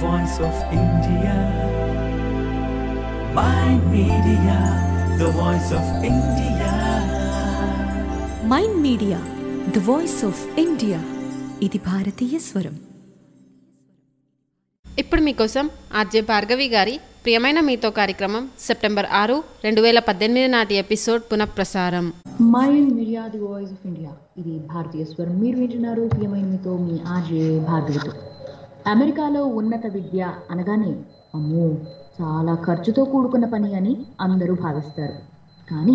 voice of India. My media, the voice of India. Mind media the voice of India ఇది భారతీయ స్వరం ఇప్పుడు మీకోసం ఆర్జే భార్గవి గారి ప్రియమైన మీతో కార్యక్రమం సెప్టెంబర్ ఆరు రెండు వేల పద్దెనిమిది నాటి ఎపిసోడ్ పునఃప్రసారం mind media the voice of India ఇది భారతీయ స్వరం మీరు వింటున్నారు ప్రియమైనతో మీ ఆర్జే భార్గవితో అమెరికాలో ఉన్నత విద్య అనగానే అమ్మో చాలా ఖర్చుతో కూడుకున్న పని అని అందరూ భావిస్తారు కానీ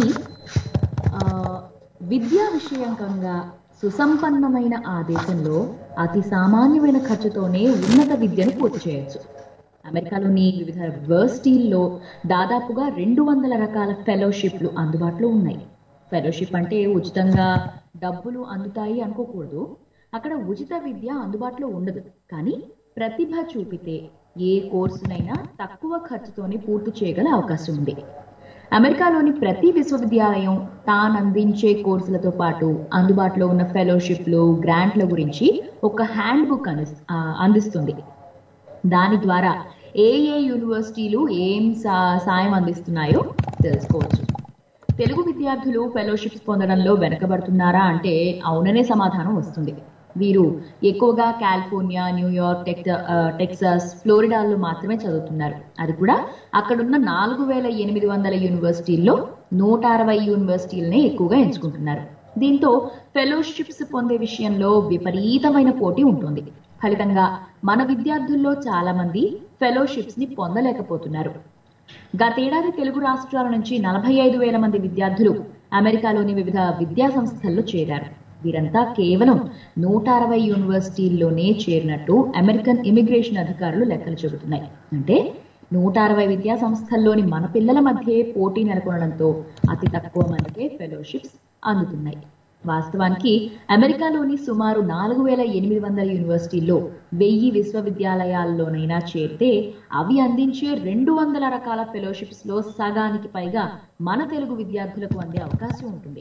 ఆ, విద్యా విషయంకంగా సుసంపన్నమైన ఆ దేశంలో అతి సామాన్యమైన ఖర్చుతోనే ఉన్నత విద్యను పూర్తి చేయొచ్చు అమెరికాలోని వివిధ యూనివర్సిటీల్లో దాదాపుగా రెండు వందల రకాల ఫెలోషిప్లు అందుబాటులో ఉన్నాయి ఫెలోషిప్ అంటే ఉచితంగా డబ్బులు అందుతాయి అనుకోకూడదు అక్కడ ఉచిత విద్య అందుబాటులో ఉండదు కానీ ప్రతిభ చూపితే ఏ కోర్సునైనా తక్కువ ఖర్చుతోనే పూర్తి చేయగల అవకాశం ఉంది అమెరికాలోని ప్రతి విశ్వవిద్యాలయం తాను అందించే కోర్సులతో పాటు అందుబాటులో ఉన్న ఫెలోషిప్లు గ్రాంట్ల గురించి ఒక హ్యాండ్ బుక్ అందిస్తుంది దాని ద్వారా ఏ ఏ యూనివర్సిటీలు ఏం సా- సాయం అందిస్తున్నాయో తెలుసుకోవచ్చు తెలుగు విద్యార్థులు ఫెలోషిప్స్ పొందడంలో వెనకబడుతున్నారా అంటే అవుననే సమాధానం వస్తుంది వీరు ఎక్కువగా కాలిఫోర్నియా న్యూయార్క్ టెక్ టెక్సాస్ ఫ్లోరిడాల్లో మాత్రమే చదువుతున్నారు అది కూడా అక్కడున్న నాలుగు వేల ఎనిమిది వందల యూనివర్సిటీల్లో నూట అరవై యూనివర్సిటీలనే ఎక్కువగా ఎంచుకుంటున్నారు దీంతో ఫెలోషిప్స్ పొందే విషయంలో విపరీతమైన పోటీ ఉంటుంది ఫలితంగా మన విద్యార్థుల్లో చాలా మంది ఫెలోషిప్స్ ని పొందలేకపోతున్నారు గతేడాది తెలుగు రాష్ట్రాల నుంచి నలభై ఐదు వేల మంది విద్యార్థులు అమెరికాలోని వివిధ విద్యా సంస్థల్లో చేరారు వీరంతా కేవలం నూట అరవై యూనివర్సిటీల్లోనే చేరినట్టు అమెరికన్ ఇమిగ్రేషన్ అధికారులు లెక్కలు చెబుతున్నాయి అంటే నూట అరవై విద్యా సంస్థల్లోని మన పిల్లల మధ్య పోటీ నెలకొనడంతో అతి తక్కువ మందికే ఫెలోషిప్స్ అందుతున్నాయి వాస్తవానికి అమెరికాలోని సుమారు నాలుగు వేల ఎనిమిది వందల యూనివర్సిటీల్లో వెయ్యి విశ్వవిద్యాలయాల్లోనైనా చేరితే అవి అందించే రెండు వందల రకాల ఫెలోషిప్స్ లో సగానికి పైగా మన తెలుగు విద్యార్థులకు అందే అవకాశం ఉంటుంది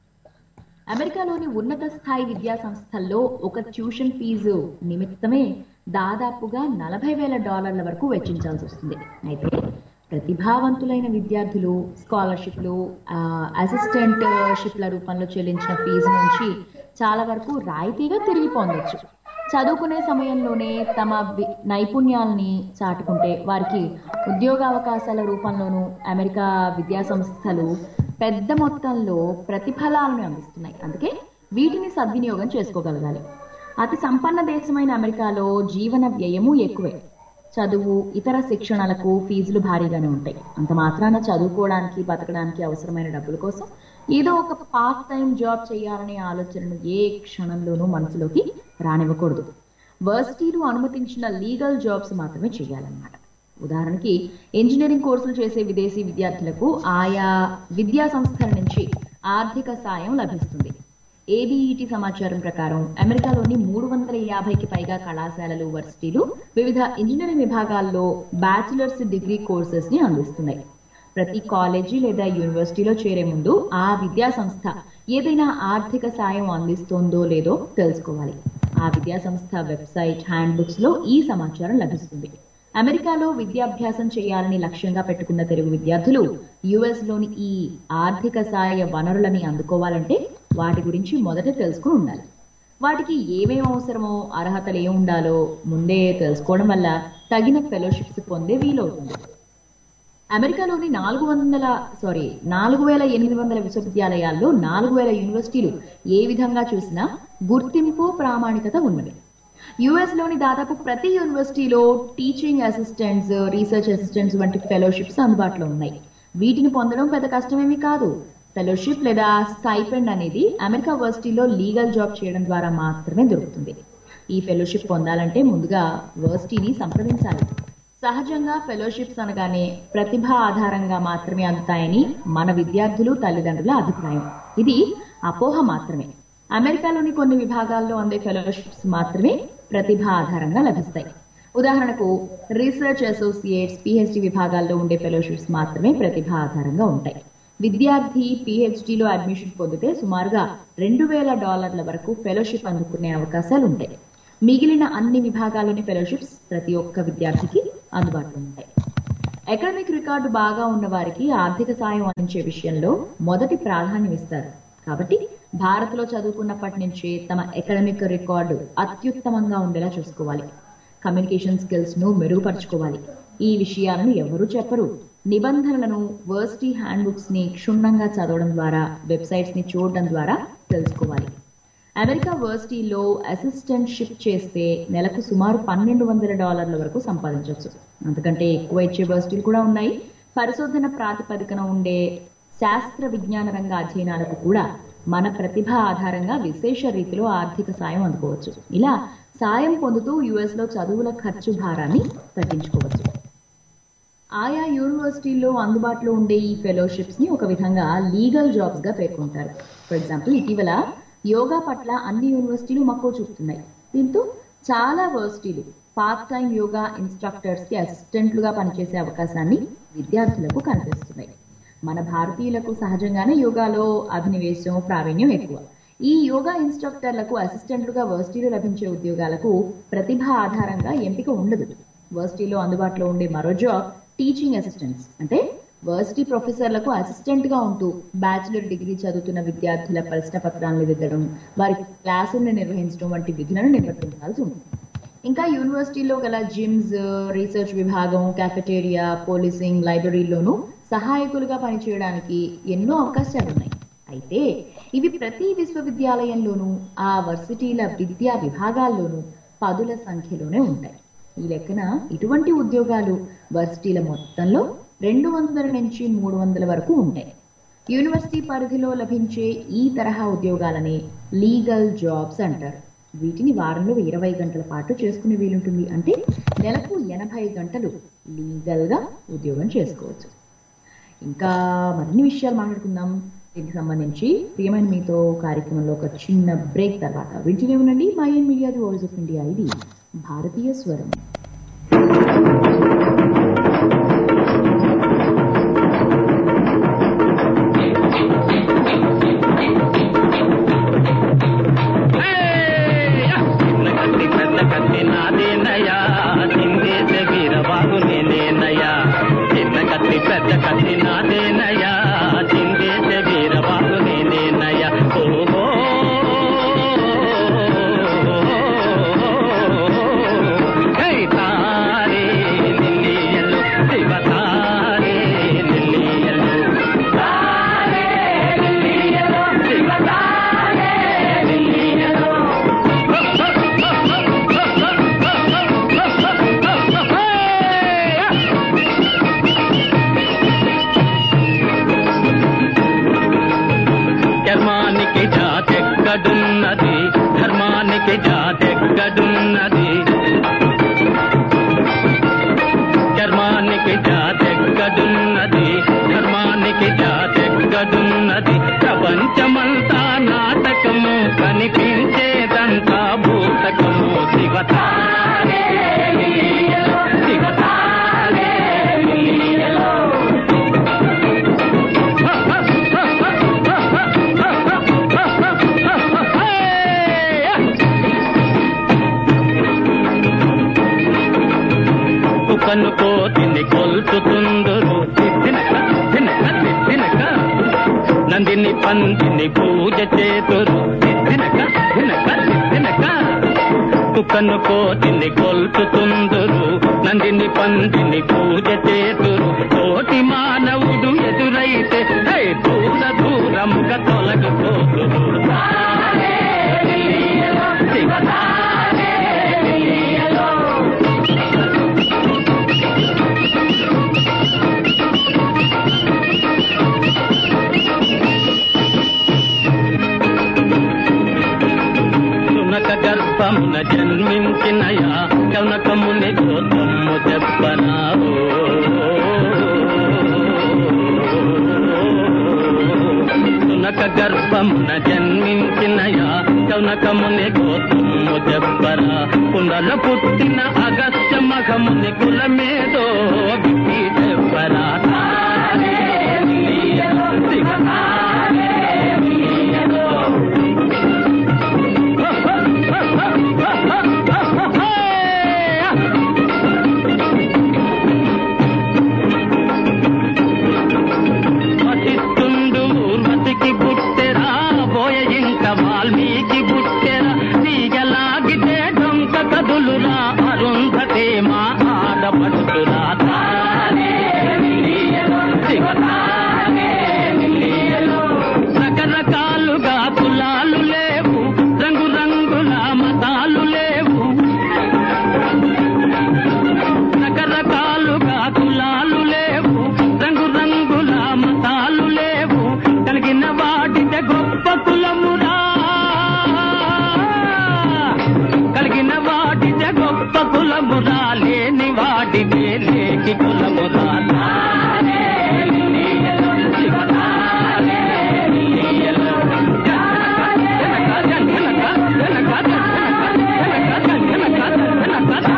అమెరికాలోని ఉన్నత స్థాయి విద్యా సంస్థల్లో ఒక ట్యూషన్ ఫీజు నిమిత్తమే దాదాపుగా నలభై వేల డాలర్ల వరకు వెచ్చించాల్సి వస్తుంది అయితే ప్రతిభావంతులైన విద్యార్థులు స్కాలర్షిప్లు ఆ, అసిస్టెంట్ షిప్ల రూపంలో చెల్లించిన ఫీజు నుంచి చాలా వరకు రాయితీగా తిరిగి పొందొచ్చు చదువుకునే సమయంలోనే తమ వి- నైపుణ్యాలని చాటుకుంటే వారికి ఉద్యోగ అవకాశాల రూపంలోనూ అమెరికా విద్యా సంస్థలు పెద్ద మొత్తంలో ప్రతిఫలాలను అందిస్తున్నాయి అందుకే వీటిని సద్వినియోగం చేసుకోగలగాలి అతి సంపన్న దేశమైన అమెరికాలో జీవన వ్యయము ఎక్కువే చదువు ఇతర శిక్షణలకు ఫీజులు భారీగానే ఉంటాయి అంత మాత్రాన చదువుకోవడానికి బతకడానికి అవసరమైన డబ్బుల కోసం ఏదో ఒక పార్ట్ టైం జాబ్ చేయాలనే ఆలోచనను ఏ క్షణంలోనూ మనసులోకి రానివ్వకూడదు వర్సిటీలు అనుమతించిన లీగల్ జాబ్స్ మాత్రమే చేయాలన్నమాట ఉదాహరణకి ఇంజనీరింగ్ కోర్సులు చేసే విదేశీ విద్యార్థులకు ఆయా విద్యా సంస్థల నుంచి ఆర్థిక సాయం లభిస్తుంది ఏబిఈటి సమాచారం ప్రకారం అమెరికాలోని మూడు వందల యాభైకి పైగా కళాశాలలు వర్సిటీలు వివిధ ఇంజనీరింగ్ విభాగాల్లో బ్యాచిలర్స్ డిగ్రీ కోర్సెస్ ని అందిస్తున్నాయి ప్రతి కాలేజీ లేదా యూనివర్సిటీలో చేరే ముందు ఆ విద్యా సంస్థ ఏదైనా ఆర్థిక సాయం అందిస్తోందో లేదో తెలుసుకోవాలి ఆ విద్యా సంస్థ వెబ్సైట్ హ్యాండ్ బుక్స్ లో ఈ సమాచారం లభిస్తుంది అమెరికాలో విద్యాభ్యాసం చేయాలని లక్ష్యంగా పెట్టుకున్న తెలుగు విద్యార్థులు యుఎస్ లోని ఈ ఆర్థిక సహాయ వనరులని అందుకోవాలంటే వాటి గురించి మొదట తెలుసుకుని ఉండాలి వాటికి ఏమేం అవసరమో అర్హతలు ఏం ఉండాలో ముందే తెలుసుకోవడం వల్ల తగిన ఫెలోషిప్స్ పొందే వీలవుతుంది అమెరికాలోని నాలుగు వందల సారీ నాలుగు వేల ఎనిమిది వందల విశ్వవిద్యాలయాల్లో నాలుగు వేల యూనివర్సిటీలు ఏ విధంగా చూసినా గుర్తింపు ప్రామాణికత ఉన్నవి యుఎస్ లోని దాదాపు ప్రతి యూనివర్సిటీలో టీచింగ్ అసిస్టెంట్స్ రీసెర్చ్ అసిస్టెంట్స్ వంటి ఫెలోషిప్స్ అందుబాటులో ఉన్నాయి వీటిని పొందడం పెద్ద కష్టమేమీ కాదు ఫెలోషిప్ లేదా స్టైపెండ్ అనేది అమెరికా వర్సిటీలో లీగల్ జాబ్ చేయడం ద్వారా మాత్రమే దొరుకుతుంది ఈ ఫెలోషిప్ పొందాలంటే ముందుగా వర్సిటీని సంప్రదించాలి సహజంగా ఫెలోషిప్స్ అనగానే ప్రతిభ ఆధారంగా మాత్రమే అందుతాయని మన విద్యార్థులు తల్లిదండ్రుల అభిప్రాయం ఇది అపోహ మాత్రమే అమెరికాలోని కొన్ని విభాగాల్లో అందే ఫెలోషిప్స్ మాత్రమే ప్రతిభ ఆధారంగా లభిస్తాయి ఉదాహరణకు రీసెర్చ్ అసోసియేట్స్ పిహెచ్డి విభాగాల్లో ఉండే ఫెలోషిప్స్ మాత్రమే ప్రతిభ ఆధారంగా ఉంటాయి విద్యార్థి పిహెచ్డిలో అడ్మిషన్ పొందితే సుమారుగా రెండు వేల డాలర్ల వరకు ఫెలోషిప్ అందుకునే అవకాశాలు ఉంటాయి మిగిలిన అన్ని విభాగాల్లోని ఫెలోషిప్స్ ప్రతి ఒక్క విద్యార్థికి అందుబాటులో ఉంటాయి అకాడమిక్ రికార్డు బాగా ఉన్న వారికి ఆర్థిక సాయం అందించే విషయంలో మొదటి ప్రాధాన్యం ఇస్తారు కాబట్టి భారత్లో చదువుకున్నప్పటి నుంచే తమ అకాడమిక్ రికార్డు అత్యుత్తమంగా ఉండేలా చూసుకోవాలి కమ్యూనికేషన్ స్కిల్స్ ను మెరుగుపరచుకోవాలి ఈ విషయాలను ఎవరూ చెప్పరు నిబంధనలను వర్సిటీ హ్యాండ్ బుక్స్ ని క్షుణ్ణంగా చదవడం ద్వారా వెబ్సైట్స్ ని చూడడం ద్వారా తెలుసుకోవాలి అమెరికా వర్సిటీలో అసిస్టెంట్షిప్ చేస్తే నెలకు సుమారు పన్నెండు వందల డాలర్ల వరకు సంపాదించవచ్చు అంతకంటే ఎక్కువ ఇచ్చే వర్సిటీలు కూడా ఉన్నాయి పరిశోధన ప్రాతిపదికన ఉండే శాస్త్ర విజ్ఞాన రంగ అధ్యయనాలకు కూడా మన ప్రతిభ ఆధారంగా విశేష రీతిలో ఆర్థిక సాయం అందుకోవచ్చు ఇలా సాయం పొందుతూ యుఎస్ లో చదువుల ఖర్చు భారాన్ని తగ్గించుకోవచ్చు ఆయా యూనివర్సిటీల్లో అందుబాటులో ఉండే ఈ ఫెలోషిప్స్ ని ఒక విధంగా లీగల్ జాబ్స్ గా పేర్కొంటారు ఫర్ ఎగ్జాంపుల్ ఇటీవల యోగా పట్ల అన్ని యూనివర్సిటీలు మక్కువ చూపుతున్నాయి దీంతో చాలా వర్సిటీలు పార్ట్ టైం యోగా ఇన్స్ట్రక్టర్స్ కి అసిస్టెంట్లుగా పనిచేసే అవకాశాన్ని విద్యార్థులకు కనిపిస్తున్నాయి మన భారతీయులకు సహజంగానే యోగాలో అభినవేశం ప్రావీణ్యం ఎక్కువ ఈ యోగా ఇన్స్ట్రక్టర్లకు అసిస్టెంట్లుగా వర్సిటీలో లభించే ఉద్యోగాలకు ప్రతిభ ఆధారంగా ఎంపిక ఉండదు వర్సిటీలో అందుబాటులో ఉండే మరో జాబ్ టీచింగ్ అసిస్టెంట్స్ అంటే వర్సిటీ ప్రొఫెసర్లకు అసిస్టెంట్ గా ఉంటూ బ్యాచిలర్ డిగ్రీ చదువుతున్న విద్యార్థుల ప్రశ్న పత్రాలను దిద్దడం వారి క్లాసులను నిర్వహించడం వంటి విధులను నిర్వర్తించాల్సి ఉంటుంది ఇంకా యూనివర్సిటీలో గల జిమ్స్ రీసెర్చ్ విభాగం క్యాఫెటేరియా పోలీసింగ్ లైబ్రరీలోనూ సహాయకులుగా పనిచేయడానికి ఎన్నో అవకాశాలు ఉన్నాయి అయితే ఇవి ప్రతి విశ్వవిద్యాలయంలోనూ ఆ వర్సిటీల విద్యా విభాగాల్లోనూ పదుల సంఖ్యలోనే ఉంటాయి ఈ లెక్కన ఇటువంటి ఉద్యోగాలు వర్సిటీల మొత్తంలో రెండు వందల నుంచి మూడు వందల వరకు ఉంటాయి యూనివర్సిటీ పరిధిలో లభించే ఈ తరహా ఉద్యోగాలని లీగల్ జాబ్స్ అంటారు వీటిని వారంలో ఇరవై గంటల పాటు చేసుకునే వీలుంటుంది అంటే నెలకు ఎనభై గంటలు లీగల్ గా ఉద్యోగం చేసుకోవచ్చు ఇంకా మరిన్ని విషయాలు మాట్లాడుకుందాం దీనికి సంబంధించి ప్రియమైన మీతో కార్యక్రమంలో ఒక చిన్న బ్రేక్ తర్వాత వింటూనే ఉండండి my and media the voice of India ఇది భారతీయ స్వరం కత్తి పెద్ద కత్తి నాదేనయ్యా చిందేసే వీరబాబు నేనేనయ్యా చిన్న కత్తి పెద్ద కత్తి నాదేనయ్యా చిందేసే వీరబాబు నేనేనయ్యా ఓహో హే తారే నిల్లియలు శివ తారే నిల్లియలు తారే నిల్లియలు శివ తారే నిల్లియలు ధర్మానికి జాతెక్కడున్నది ధర్మానికి జాతెక్కడున్నది ధర్మానికి జాతెక్కడున్నది ధర్మానికి జాతెక్కడున్నది ప్రపంచమంతా నాటకము కనిపించేదంతా భూతకము శివతారే లీలలో, శివతారే లీలలో. కుక్కను కోతిని కొల్చుతుందరు తినక తినక తినక నందిని పందిని పూజ చేతురు తినక తినక తినక కుక్కను కోతిని కొల్చుతుందరు నందిని పందిని పూజ చేతురు తోటి మానవుడు ఎదురైతే హే దూర దూరముగా తొలగిపోతురు తారే లీలలో, శివ తారే లీలలో. సునక గర్భమున జన్మించినయా కనకముని గోత్రము చెప్పనావు సునక గర్భమున జన్మించినయా కనకముని గోత్రము చెప్పరా కుండల పుట్టిన అగస్త్య మఘముని కులమేదో విప్పి చెప్పరా తారే లీలలో, శివ తారే లీలలో. తానే నిలియలో దిగ తానే నిలియలో రకరకాలుగా కులాలు లేవు రంగు రంగుల మతాలు లేవు రకరకాలుగా కులాలు లేవు రంగు రంగుల మతాలు లేవు కలిగిన వాటితే గొప్ప కులమురా కలిగిన వాటితే గొప్ప కులమురా లేని వాటితే లేకి కులమురా తానే నిలియలో, శివ తానే నిలియలో. జనక, జనక, జనక, జనక, జనక, జనక, జనక, జనక.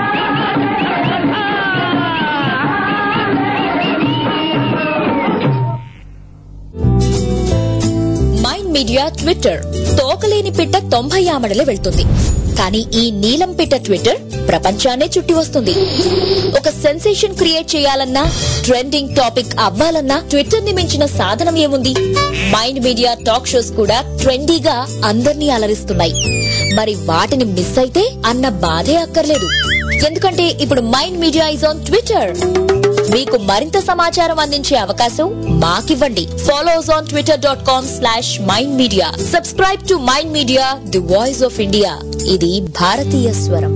మైండ్ మీడియా ట్విట్టర్ తోకలేని పిట్ట తొంభై ఆమడలే వెళ్తుంది కానీ ఈ నీలం పిట్ట ట్విట్టర్ ప్రపంచాన్నే చుట్టి వస్తుంది ఒక సెన్సేషన్ క్రియేట్ చేయాలన్నా ట్రెండింగ్ టాపిక్ అవ్వాలన్నా ట్విట్టర్ ని మించిన సాధనం ఏముంది మైండ్ మీడియా టాక్ షోస్ కూడా ట్రెండీగా అందర్నీ అలరిస్తున్నాయి మరి వాటిని మిస్ అయితే అన్న బాధే అక్కర్లేదు ఎందుకంటే ఇప్పుడు mind media is on twitter మీకు మరింత సమాచారం అందించే అవకాశం మాకివ్వండి follows on twitter dot com slash mind media subscribe to mind media the voice of India ఇది భారతీయ స్వరం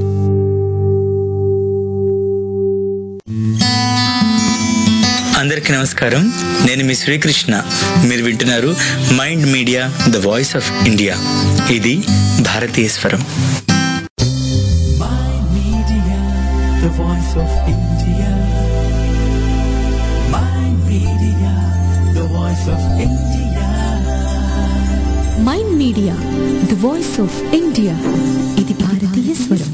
అందరికీ నమస్కారం నేను మీ శ్రీకృష్ణ మీరు వింటున్నారు mind media the voice of India ఇది భారతీయ స్వరం My Media, the voice of India. My Media, the voice of India. Mind media the voice of India ఇది భారతీయ స్వరం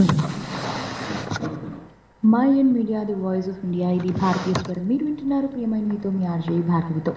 my and media the voice of India ఇది భారతీయ స్వరం మీరు వింటున్నారు ప్రియమైన మీతో మీ ఆర్జే భారతితో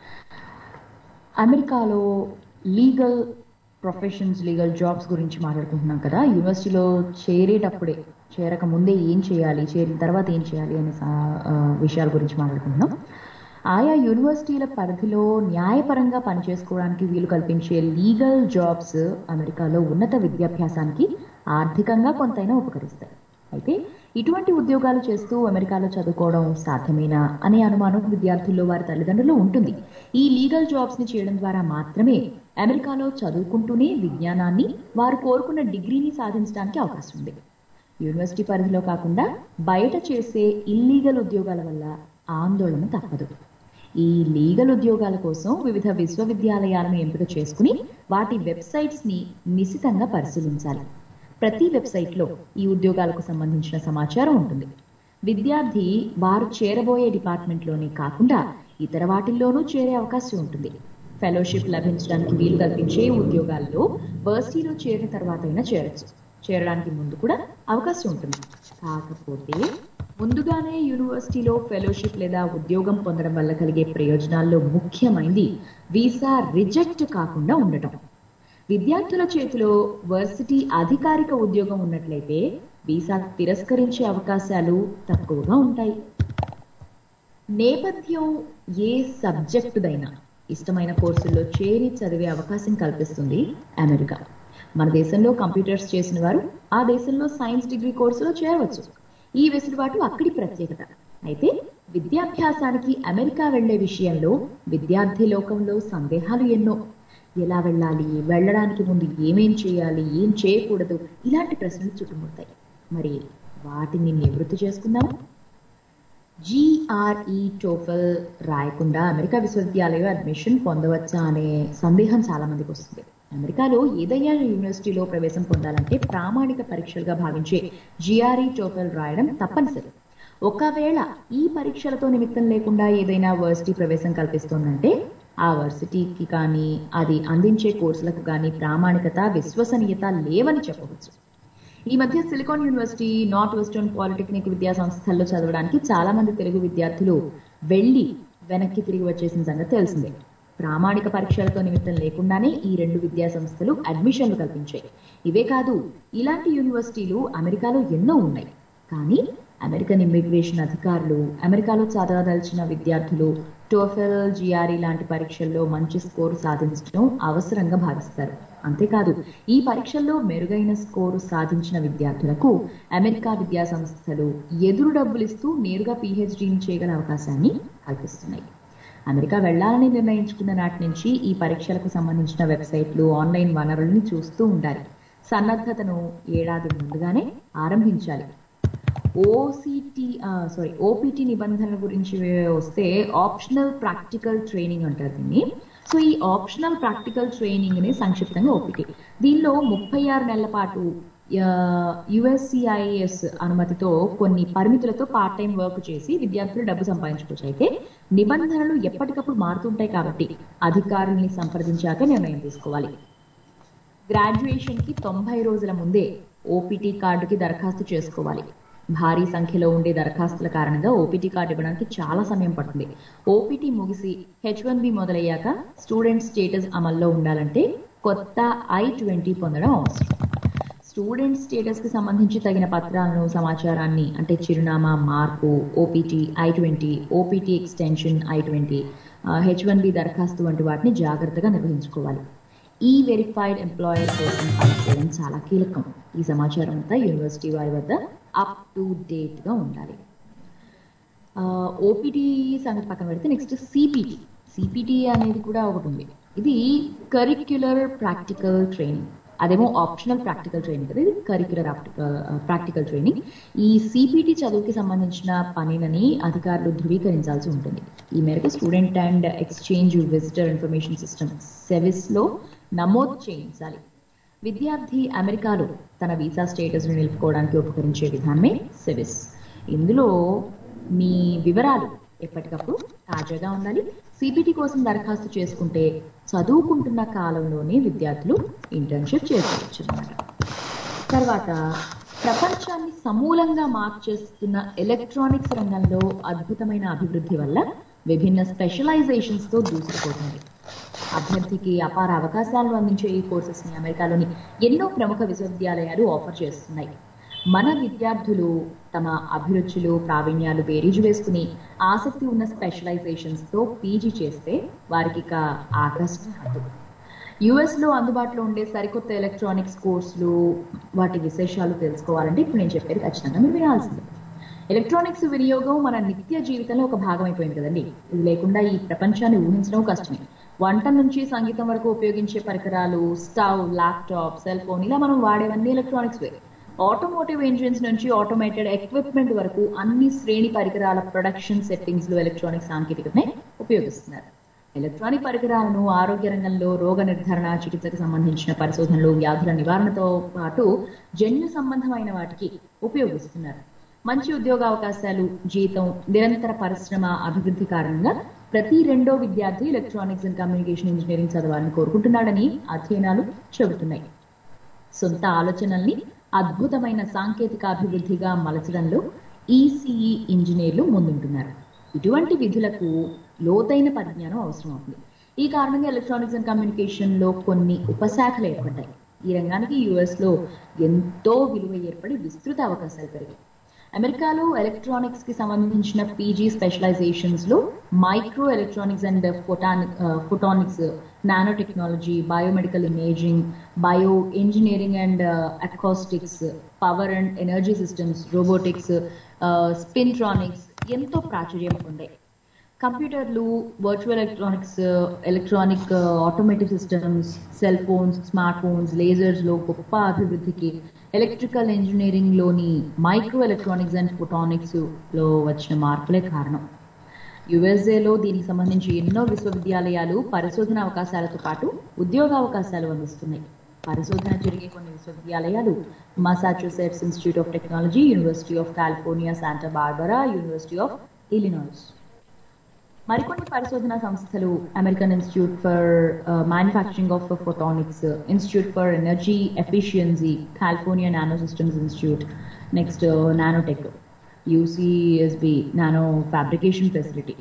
అమెరికాలో లీగల్ ప్రొఫెషన్స్ లీగల్ జాబ్స్ గురించి మాట్లాడుకుంటున్నాం కదా యూనివర్సిటీలో చేరేటప్పుడే చేరక ముందే ఏం చేయాలి చేరిన తర్వాత ఏం చేయాలి అనే సా- ఆ, విషయాల గురించి మాట్లాడుకుంటున్నాం ఆయా యూనివర్సిటీల పరిధిలో న్యాయపరంగా పనిచేసుకోవడానికి వీలు కల్పించే లీగల్ జాబ్స్ అమెరికాలో ఉన్నత విద్యాభ్యాసానికి ఆర్థికంగా కొంతైనా ఉపకరిస్తాయి అయితే ఇటువంటి ఉద్యోగాలు చేస్తూ అమెరికాలో చదువుకోవడం సాధ్యమేనా అనే అనుమానం విద్యార్థుల్లో వారి తల్లిదండ్రులు ఉంటుంది ఈ లీగల్ జాబ్స్ ని చేయడం ద్వారా మాత్రమే అమెరికాలో చదువుకుంటూనే విజ్ఞానాన్ని వారు కోరుకున్న డిగ్రీని సాధించడానికి అవకాశం ఉంది యూనివర్సిటీ పరిధిలో కాకుండా బయట చేసే ఇల్లీగల్ ఉద్యోగాల వల్ల ఆందోళన తప్పదు ఈ లీగల్ ఉద్యోగాల కోసం వివిధ విశ్వవిద్యాలయాలను ఎంపిక చేసుకుని వాటి వెబ్సైట్స్ ని నిశితంగా పరిశీలించాలి ప్రతి వెబ్సైట్లో ఈ ఉద్యోగాలకు సంబంధించిన సమాచారం ఉంటుంది విద్యార్థి వారు చేరబోయే డిపార్ట్మెంట్లోనే కాకుండా ఇతర వాటిల్లోనూ చేరే అవకాశం ఉంటుంది ఫెలోషిప్ లభించడానికి వీలు కల్పించే ఉద్యోగాల్లో వర్సిటీలో చేరిన తర్వాత అయినా చేరొచ్చు చేరడానికి ముందు కూడా అవకాశం ఉంటుంది కాకపోతే ముందుగానే యూనివర్సిటీలో ఫెలోషిప్ లేదా ఉద్యోగం పొందడం వల్ల కలిగే ప్రయోజనాల్లో ముఖ్యమైనది వీసా రిజెక్ట్ కాకుండా ఉండటం విద్యార్థుల చేతిలో వర్సిటీ అధికారిక ఉద్యోగం ఉన్నట్లయితే వీసా తిరస్కరించే అవకాశాలు తక్కువగా ఉంటాయి నేపథ్యం ఏ సబ్జెక్టుదైనా ఇష్టమైన కోర్సుల్లో చేరి చదివే అవకాశం కల్పిస్తుంది అమెరికా మన దేశంలో కంప్యూటర్స్ చేసిన వారు ఆ దేశంలో సైన్స్ డిగ్రీ కోర్సులో చేరవచ్చు ఈ వెసులుబాటు అక్కడి ప్రత్యేకత అయితే విద్యాభ్యాసానికి అమెరికా వెళ్లే విషయంలో విద్యార్థి లోకంలో సందేహాలు ఎన్నో ఎలా వెళ్ళాలి వెళ్ళడానికి ముందు ఏమేం చేయాలి ఏం చేయకూడదు ఇలాంటి ప్రశ్నలు చుట్టుముడతాయి మరి వాటిని నివృత్తి చేసుకుందాం జిఆర్ఈ టోఫల్ రాయకుండా అమెరికా విశ్వవిద్యాలయం అడ్మిషన్ పొందవచ్చా అనే సందేహం చాలా మందికి వస్తుంది అమెరికాలో ఏదైనా యూనివర్సిటీలో ప్రవేశం పొందాలంటే ప్రామాణిక పరీక్షలుగా భావించే జిఆర్ఈ టోఫల్ రాయడం తప్పనిసరి ఒకవేళ ఈ పరీక్షలతో నిమిత్తం లేకుండా ఏదైనా వర్సిటీ ప్రవేశం కల్పిస్తోందంటే ఆ వర్సిటీకి కానీ అది అందించే కోర్సులకు కానీ ప్రామాణికత విశ్వసనీయత లేవని చెప్పవచ్చు ఈ మధ్య Silicon university Northwestern polytechnic విద్యా సంస్థల్లో చదవడానికి చాలా మంది తెలుగు విద్యార్థులు వెళ్లి వెనక్కి తిరిగి వచ్చేసిన సంగతి తెలిసిందే ప్రామాణిక పరీక్షలతో నిమిత్తం లేకుండానే ఈ రెండు విద్యా సంస్థలు అడ్మిషన్లు కల్పించాయి ఇవే కాదు ఇలాంటి యూనివర్సిటీలు అమెరికాలో ఎన్నో ఉన్నాయి కానీ అమెరికన్ ఇమ్మిగ్రేషన్ అధికారులు అమెరికాలో చదవదలిచిన విద్యార్థులు టోఫెల్ జిఆర్ఈ లాంటి పరీక్షల్లో మంచి స్కోర్ సాధించడం అవసరంగా భావిస్తారు అంతేకాదు ఈ పరీక్షల్లో మెరుగైన స్కోరు సాధించిన విద్యార్థులకు అమెరికా విద్యా సంస్థలు ఎదురు డబ్బులు ఇస్తూ నేరుగా పీహెచ్డీని చేయగల అవకాశాన్ని కల్పిస్తున్నాయి అమెరికా వెళ్లాలని నిర్ణయించుకున్న నాటి నుంచి ఈ పరీక్షలకు సంబంధించిన వెబ్సైట్లు ఆన్లైన్ వనరుల్ని చూస్తూ ఉండాలి సన్నద్ధతను ఏడాది ముందుగానే ఆరంభించాలి ఓసిటి సారీ ఓపీటీ నిబంధనల గురించి వస్తే ఆప్షనల్ ప్రాక్టికల్ ట్రైనింగ్ అంటారు దీన్ని సో ఈ ఆప్షనల్ ప్రాక్టికల్ ట్రైనింగ్ ని సంక్షిప్తంగా ఓపీటీ దీనిలో ముప్పై ఆరు నెలల పాటు యుఎస్సిఐఎస్ అనుమతితో కొన్ని పరిమితులతో పార్ట్ టైం వర్క్ చేసి విద్యార్థులు డబ్బు సంపాదించుకోవచ్చు అయితే నిబంధనలు ఎప్పటికప్పుడు మారుతుంటాయి కాబట్టి అధికారుల్ని సంప్రదించాక నిర్ణయం తీసుకోవాలి గ్రాడ్యుయేషన్ కి తొంభై రోజుల ముందే ఓపీటీ కార్డుకి దరఖాస్తు చేసుకోవాలి భారీ సంఖ్యలో ఉండే దరఖాస్తుల కారణంగా ఓపీటీ కార్డు ఇవ్వడానికి చాలా సమయం పడుతుంది ఓపీటీ ముగిసి హెచ్ వన్ బి మొదలయ్యాక స్టూడెంట్ స్టేటస్ అమల్లో ఉండాలంటే కొత్త ఐ ట్వంటీ పొందడం అవసరం స్టూడెంట్ స్టేటస్ కి సంబంధించి తగిన పత్రాలను సమాచారాన్ని అంటే చిరునామా మార్పు OPT I twenty OPT extension I twenty H one B దరఖాస్తు వంటి వాటిని జాగ్రత్తగా నిర్వహించుకోవాలి ఈ వెరిఫైడ్ ఎంప్లాయర్ కోసం పనిచేయడం చాలా కీలకం ఈ సమాచారం అంతా యూనివర్సిటీ వారి వద్ద అప్ టు డేట్ గా ఉండాలి ఓపీటీ సంగతి పక్కన పెడితే నెక్స్ట్ సిపిటి సిపిటి అనేది కూడా ఒకటి ఉంది ఇది కరిక్యులర్ ప్రాక్టికల్ ట్రైనింగ్ అదేమో ఆప్షనల్ ప్రాక్టికల్ ట్రైనింగ్ కదా ఇది కరిక్యులర్ ప్రాక్టికల్ ట్రైనింగ్ ఈ సిపిటి చదువుకి సంబంధించిన పనిని అధికారులు ధృవీకరించాల్సి ఉంటుంది ఈ మేరకు student and exchange visitor information system SEVIS లో నమోదు చేయించాలి విద్యార్థి అమెరికాలో తన వీసా స్టేటస్ ను నిలుపుకోవడానికి ఉపకరించే విధానమే సెవిస్ ఇందులో మీ వివరాలు ఎప్పటికప్పుడు తాజాగా ఉండాలి సిపిటి కోసం దరఖాస్తు చేసుకుంటే చదువుకుంటున్న కాలంలోనే విద్యార్థులు ఇంటర్న్షిప్ చేసుకోవచ్చు అన్నమాట తర్వాత ప్రపంచాన్ని సమూలంగా మార్చేస్తున్న ఎలక్ట్రానిక్స్ రంగంలో అద్భుతమైన అభివృద్ధి వల్ల విభిన్న స్పెషలైజేషన్స్ తో దూసుకుపోతుంది అభ్యర్థికి అపార అవకాశాలను అందించే ఈ కోర్సెస్ ని అమెరికాలోని ఎన్నో ప్రముఖ విశ్వవిద్యాలయాలు ఆఫర్ చేస్తున్నాయి మన విద్యార్థులు తమ అభిరుచులు ప్రావీణ్యాలు బేరీజు వేసుకుని ఆసక్తి ఉన్న స్పెషలైజేషన్స్ తో పీజీ చేస్తే వారికి ఇక ఆగస్ట్ హద్దు యుఎస్ లో అందుబాటులో ఉండే సరికొత్త ఎలక్ట్రానిక్స్ కోర్సులు వాటి విశేషాలు తెలుసుకోవాలంటే ఇప్పుడు నేను చెప్పేది ఖచ్చితంగా మీరు వినాల్సిందే ఎలక్ట్రానిక్స్ వినియోగం మన నిత్య జీవితంలో ఒక భాగం అయిపోయింది కదండి ఇది లేకుండా ఈ ప్రపంచాన్ని ఊహించడం కష్టమే వంట నుంచి సంగీతం వరకు ఉపయోగించే పరికరాలు స్టవ్ ల్యాప్టాప్ సెల్ ఫోన్ ఇలా మనం వాడేవన్నీ ఎలక్ట్రానిక్స్ వే ఆటోమోటివ్ ఇంజిన్స్ నుంచి ఆటోమేటెడ్ ఎక్విప్మెంట్ వరకు అన్ని శ్రేణి పరికరాల ప్రొడక్షన్ సెట్టింగ్స్ లో ఎలక్ట్రానిక్ సాంకేతికతనే ఉపయోగిస్తున్నారు ఎలక్ట్రానిక్ పరికరాలను ఆరోగ్య రంగంలో రోగ నిర్ధారణ చికిత్సకు సంబంధించిన పరిశోధనలు వ్యాధుల నివారణతో పాటు జన్యు సంబంధమైన వాటికి ఉపయోగిస్తున్నారు మంచి ఉద్యోగ అవకాశాలు జీతం నిరంతర పరిశ్రమ అభివృద్ధి కారణంగా ప్రతి రెండో విద్యార్థి ఎలక్ట్రానిక్స్ అండ్ కమ్యూనికేషన్ ఇంజనీరింగ్ చదవాలని కోరుకుంటున్నాడని అధ్యయనాలు చెబుతున్నాయి సొంత ఆలోచనల్ని అద్భుతమైన సాంకేతిక అభివృద్ధిగా మలచడంలో ఈసీఈ ఇంజనీర్లు ముందుంటున్నారు ఇటువంటి విధులకు లోతైన పరిజ్ఞానం అవసరం అవుతుంది ఈ కారణంగా ఎలక్ట్రానిక్స్ అండ్ కమ్యూనికేషన్ లో కొన్ని ఉపశాఖలు ఏర్పడ్డాయి ఈ రంగానికి యుఎస్ లో ఎంతో విలువ ఏర్పడి విస్తృత అవకాశాలు పెరిగాయి అమెరికాలో ఎలక్ట్రానిక్స్ కి సంబంధించిన పీజీ స్పెషలైజేషన్స్ లో micro electronics and photonic photonics nano technology biomedical imaging bio engineering and acoustics power and energy systems robotics spintronics ఎంతో ప్రాచుర్యం పొందాయి కంప్యూటర్లు virtual electronics electronic automotive systems cell phones smart phones lasers లో గొప్ప అభివృద్ధికి electrical engineering లోని micro electronics and photonics లో వచ్చిన మార్పులే కారణం యుఎస్ఏలో దీనికి సంబంధించి ఎన్నో విశ్వవిద్యాలయాలు పరిశోధన అవకాశాలతో పాటు ఉద్యోగ అవకాశాలు అందిస్తున్నాయి పరిశోధన జరిగే కొన్ని విశ్వవిద్యాలయాలు Massachusetts Institute of Technology University of California Santa Barbara University of Illinois మరికొన్ని పరిశోధన సంస్థలు American Institute for Manufacturing of Photonics Institute for Energy Efficiency California Nano Systems Institute Next Nanotech UCSB Nano Fabrication Facility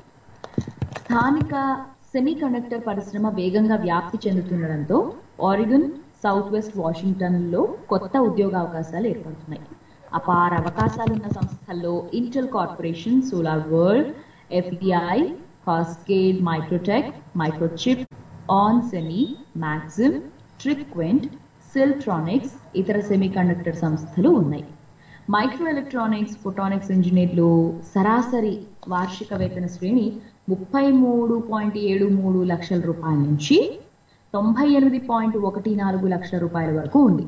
స్థానిక semi conductor పరిశ్రమ వేగంగా వ్యాప్తి చెందుతుండడంతో Oregon south west Washington లో కొత్త ఉద్యోగ అవకాశాలు ఏర్పడుతున్నాయి అపార అవకాశాలున్న సంస్థల్లో Intel Corporation Solar World FDI Cascade Microtech Microchip ON Semi Maxim ట్రిక్వెంట్ సిల్ట్రానిక్స్ ఇతర సెమీకండక్టర్ సంస్థలు ఉన్నాయి మైక్రో ఎలక్ట్రానిక్స్ ఫోటానిక్స్ ఇంజనీర్లు సరాసరి వార్షిక వేతన శ్రేణి ముప్పై మూడు పాయింట్ ఏడు మూడు లక్షల రూపాయల నుంచి తొంభై ఎనిమిది పాయింట్ ఒకటి నాలుగు లక్షల రూపాయల వరకు ఉంది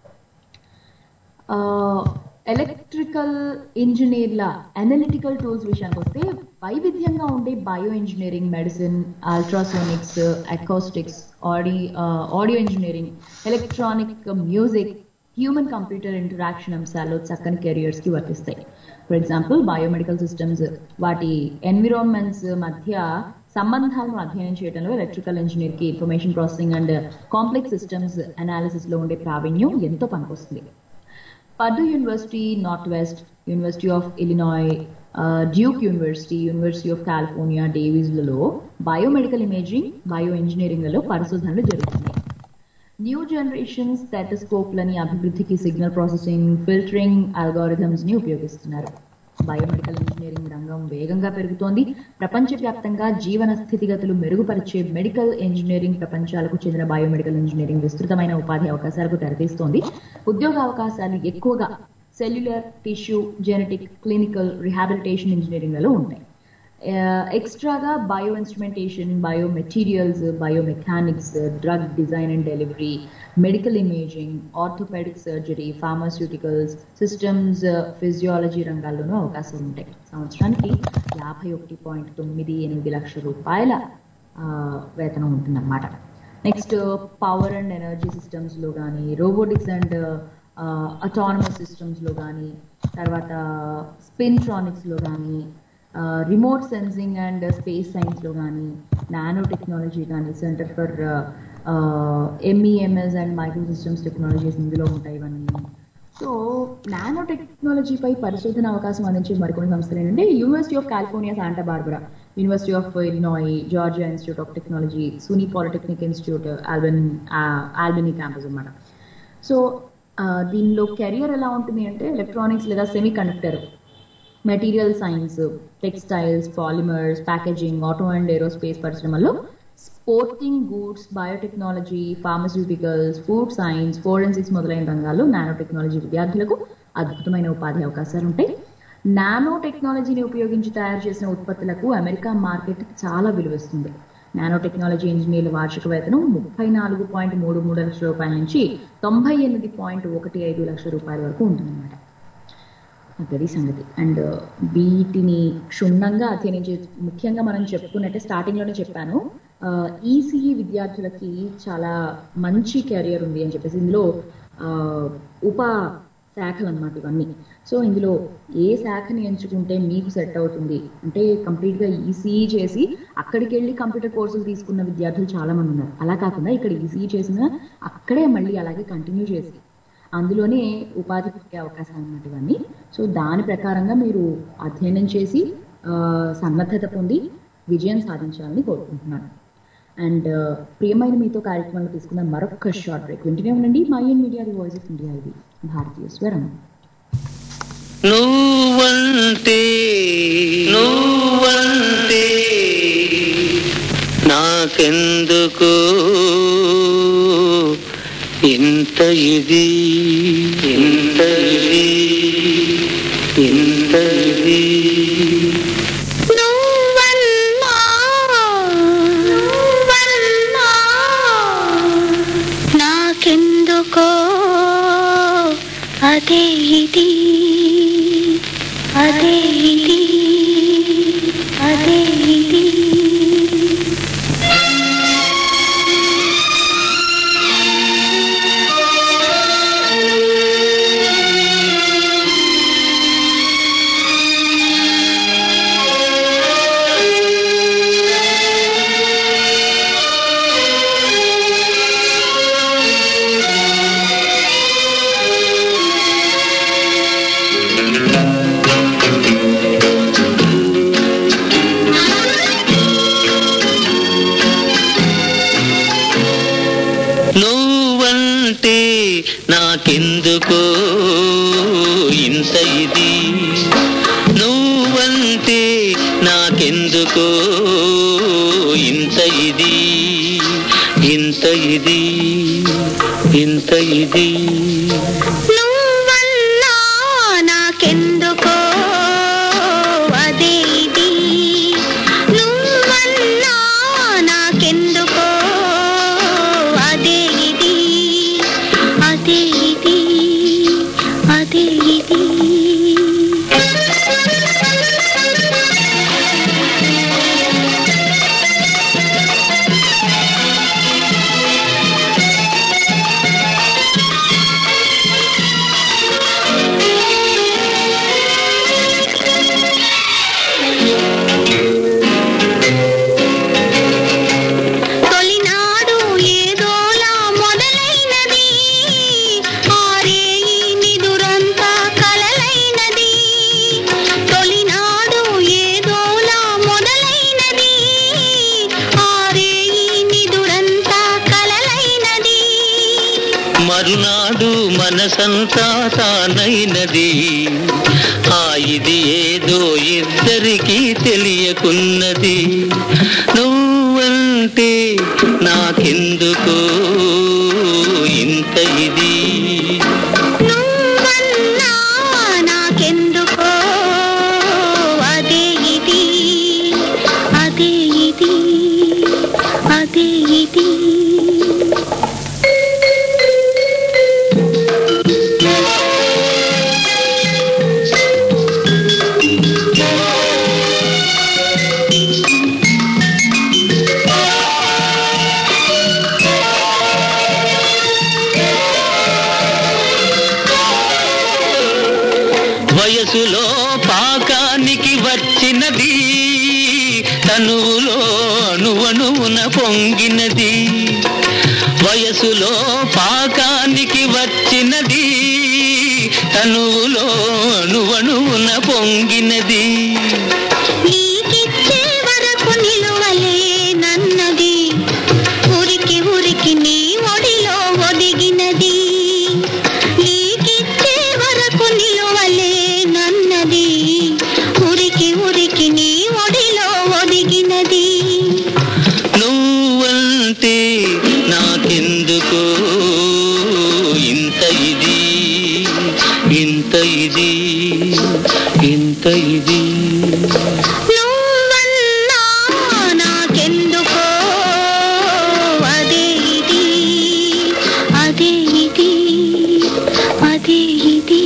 ఎలక్ట్రికల్ ఇంజనీర్ల అనలిటికల్ టూల్స్ విషయానికి వస్తే వైవిధ్యంగా ఉండే bio engineering medicine ultrasonics acoustics ఆడి audio engineering electronic music human computer interaction అంశాలు చక్కని కెరియర్స్ కి వర్తిస్తాయి ఫర్ ఎగ్జాంపుల్ బయోమెడికల్ సిస్టమ్స్ వాటి ఎన్విరాన్మెంట్స్ మధ్య సంబంధాలను అధ్యయనం చేయడంలో ఎలక్ట్రికల్ ఇంజనీర్ కి information processing and complex systems analysis లో ఉండే ప్రావీణ్యం ఎంతో పనికొస్తుంది Purdue University North West University of Illinois Duke University University of California డేవిస్లలో బయోమెడికల్ ఇమేజింగ్ బయో ఇంజనీరింగ్లలో పరిశోధనలు జరుగుతున్నాయి న్యూ జనరేషన్ స్టాటస్కోప్లని అభివృద్ధికి సిగ్నల్ ప్రాసెసింగ్ ఫిల్టరింగ్ అల్గారిథమ్స్ ని ఉపయోగిస్తున్నారు బయోమెడికల్ ఇంజనీరింగ్ రంగం వేగంగా పెరుగుతోంది ప్రపంచవ్యాప్తంగా జీవన స్థితిగతులు మెరుగుపరిచే మెడికల్ ఇంజనీరింగ్ ప్రపంచాలకు చెందిన బయోమెడికల్ ఇంజనీరింగ్ విస్తృతమైన ఉపాధి అవకాశాలకు తెరతీస్తోంది ఉద్యోగ అవకాశాలు ఎక్కువగా cellular tissue genetic clinical rehabilitation ఇంజనీరింగ్లలో ఉంటాయి ఎక్స్ట్రాగా bio instrumentation bio materials bio mechanics drug design and delivery medical imaging orthopaedic surgery pharmaceuticals systems physiology రంగాల్లోనూ అవకాశాలు ఉంటాయి సంవత్సరానికి యాభై ఒకటి పాయింట్ తొమ్మిది ఎనిమిది లక్షల రూపాయల ఆ, వేతనం ఉంటుందన్నమాట నెక్స్ట్ పవర్ అండ్ ఎనర్జీ సిస్టమ్స్లో కానీ రోబోటిక్స్ అండ్ అటానమస్ సిస్టమ్స్లో కానీ తర్వాత స్పిన్ట్రానిక్స్లో కానీ రిమోట్ సెన్సింగ్ అండ్ స్పేస్ సైన్స్లో కానీ నానో టెక్నాలజీ కానీ centre for MEMS and micro systems technologies ఇందులో ఉంటాయి ఇవన్నీ సో నానో టెక్నాలజీపై పరిశోధన అవకాశం అందించే మరికొన్ని సంస్థలు ఏంటంటే University of California Santa Barbara University of Illinois Georgia Institute of Technology SUNY Polytechnic Institute ఆల్బన్ ఆల్బనీ క్యాంపస్ అన్నమాట సో ఆ, దీనిలో కెరియర్ ఎలా ఉంటుంది అంటే ఎలక్ట్రానిక్స్ లేదా semi conductor material science textiles polymers packaging auto and aerospace పరిశ్రమల్లో sporting goods biotechnology pharmaceuticals food science forensics మొదలైన రంగాల్లో నానో టెక్నాలజీ విద్యార్థులకు అద్భుతమైన ఉపాధి అవకాశాలు ఉంటాయి నానో టెక్నాలజీని ఉపయోగించి తయారు చేసిన ఉత్పత్తులకు అమెరికా మార్కెట్ చాలా విలువస్తుంది నానో టెక్నాలజీ ఇంజనీర్ల వార్షిక వేతనం ముప్పై నాలుగు పాయింట్ మూడు మూడు లక్షల రూపాయల నుంచి తొంభై ఎనిమిది పాయింట్ ఒకటి ఐదు లక్షల రూపాయల వరకు ఉంటుందన్నమాట అది సంగతి అండ్ వీటిని క్షుణ్ణంగా అధ్యయనం చే ముఖ్యంగా మనం చెప్పుకున్నట్టే స్టార్టింగ్ లోనే చెప్పాను ఈసీఈ విద్యార్థులకి చాలా మంచి కెరియర్ ఉంది అని చెప్పేసి ఇందులో ఆ, ఉప శాఖలు అన్నమాట ఇవన్నీ సో ఇందులో ఏ శాఖని ఎంచుకుంటే మీకు సెట్ అవుతుంది అంటే కంప్లీట్ గా ఈసీఈ చేసి అక్కడికి వెళ్ళి కంప్యూటర్ కోర్సులు తీసుకున్న విద్యార్థులు చాలా మంది ఉన్నారు అలా కాకుండా ఇక్కడ ఈసీఈ చేసిన అక్కడే మళ్ళీ అలాగే కంటిన్యూ చేసి అందులోనే ఉపాధి పొందే అవకాశాలు అన్నమాట ఇవన్నీ సో దాని ప్రకారంగా మీరు అధ్యయనం చేసి ఆ, సన్నద్ధత పొంది విజయం సాధించాలని కోరుకుంటున్నాను అండ్ ప్రియమైన మీతో కార్యక్రమంలో తీసుకున్న మరొక షార్ట్ బ్రేక్ వింటూనే ఉండండి my and media the voice of India ఇది భారతీయ స్వరం నువ్వంటే నువ్వంటే నాకెందుకు ఇంత ఇది ఇంత ఇది ఇంత ఇది నువ్వన్నా నువ్వన్నా నాకెందుకో అదే ఇది అదే ఇది అదే ఇది నువ్వంటే నాకెందుకో ఇంత ఇది నువ్వంటే నాకెందుకో ఇంత ఇది ఇంత ఇది ఇంత ఇది నువ్వన్నా నాకెందుకో అదే ఇది నువ్వన్నా నాకెందుకో అదే ఇది అదే ఇది అదే ఇది తొలినాడు ఏదోలా మొదలైనది ఆరేయి నిదురంతా కలలైనది తొలినాడు ఏదోలా మొదలైనది ఆరేయి నిదురంతా కలలైనది మరునాడు మనసంతా తానైనది ఆ ఇది ఏదో ఇద్దరికీ తెలియకున్నది నువ్వంటే నాకెందుకు ఇంత ఇది నువ్వన్నా నాకెందుకో అదే ఇది అదే ఇది అదే ఇది వయసులో పాకానికి వచ్చినది తనువులో అణువణువున పొంగినది వయసులో పాకానికి వచ్చినది తనువులో అణువణువున పొంగినది నీకిచ్చే వరకు నిలువలే నన్నది ఉరికి ఉరికి నీ ఒడిలో ఒదిగినది నీకిచ్చే వరకు నిలువలే నన్నది ఉరికి ఉరికి నీ ఒడిలో ఒదిగినది నువ్వంటే నాకెందుకు ఇంత ఇది ఇంత ఇది ఇంత ఇది నువ్వన్నా నాకెందుకో అదే ఇది అదే ఇది అదే ఇది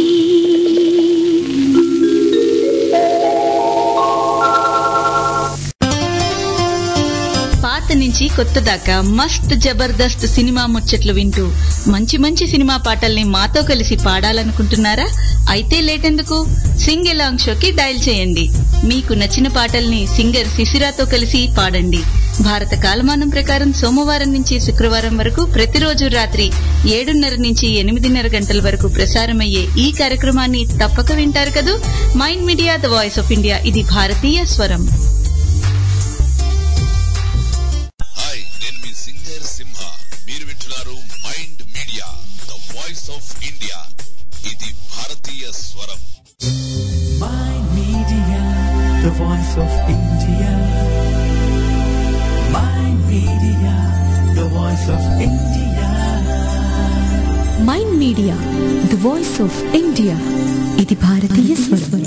పాత నుంచి కొత్త దాకా మస్త్ జబర్దస్త్ సినిమా ముచ్చట్లు వింటూ మంచి మంచి సినిమా పాటల్ని మాతో కలిసి పాడాలనుకుంటున్నారా అయితే లేటెందుకు సింగ్ ఎలాంగ్ షోకి డయల్ చేయండి మీకు నచ్చిన పాటల్ని సింగర్ శిశిరాతో కలిసి పాడండి భారత కాలమానం ప్రకారం సోమవారం నుంచి శుక్రవారం వరకు ప్రతిరోజు రాత్రి ఏడున్నర నుంచి ఎనిమిదిన్నర గంటల వరకు ప్రసారమయ్యే ఈ కార్యక్రమాన్ని తప్పక వింటారు కదూ Mind media the voice of India ఇది భారతీయ స్వరం హాయ్ నేను మీ సింగర్ సింహ మీరు వింటున్నారు mind media the voice of India ఇది భారతీయ స్వరం Mind Media, the voice of India. Mind Media, the voice of India. Mind media the voice of India ఇది భారతీయ స్వరం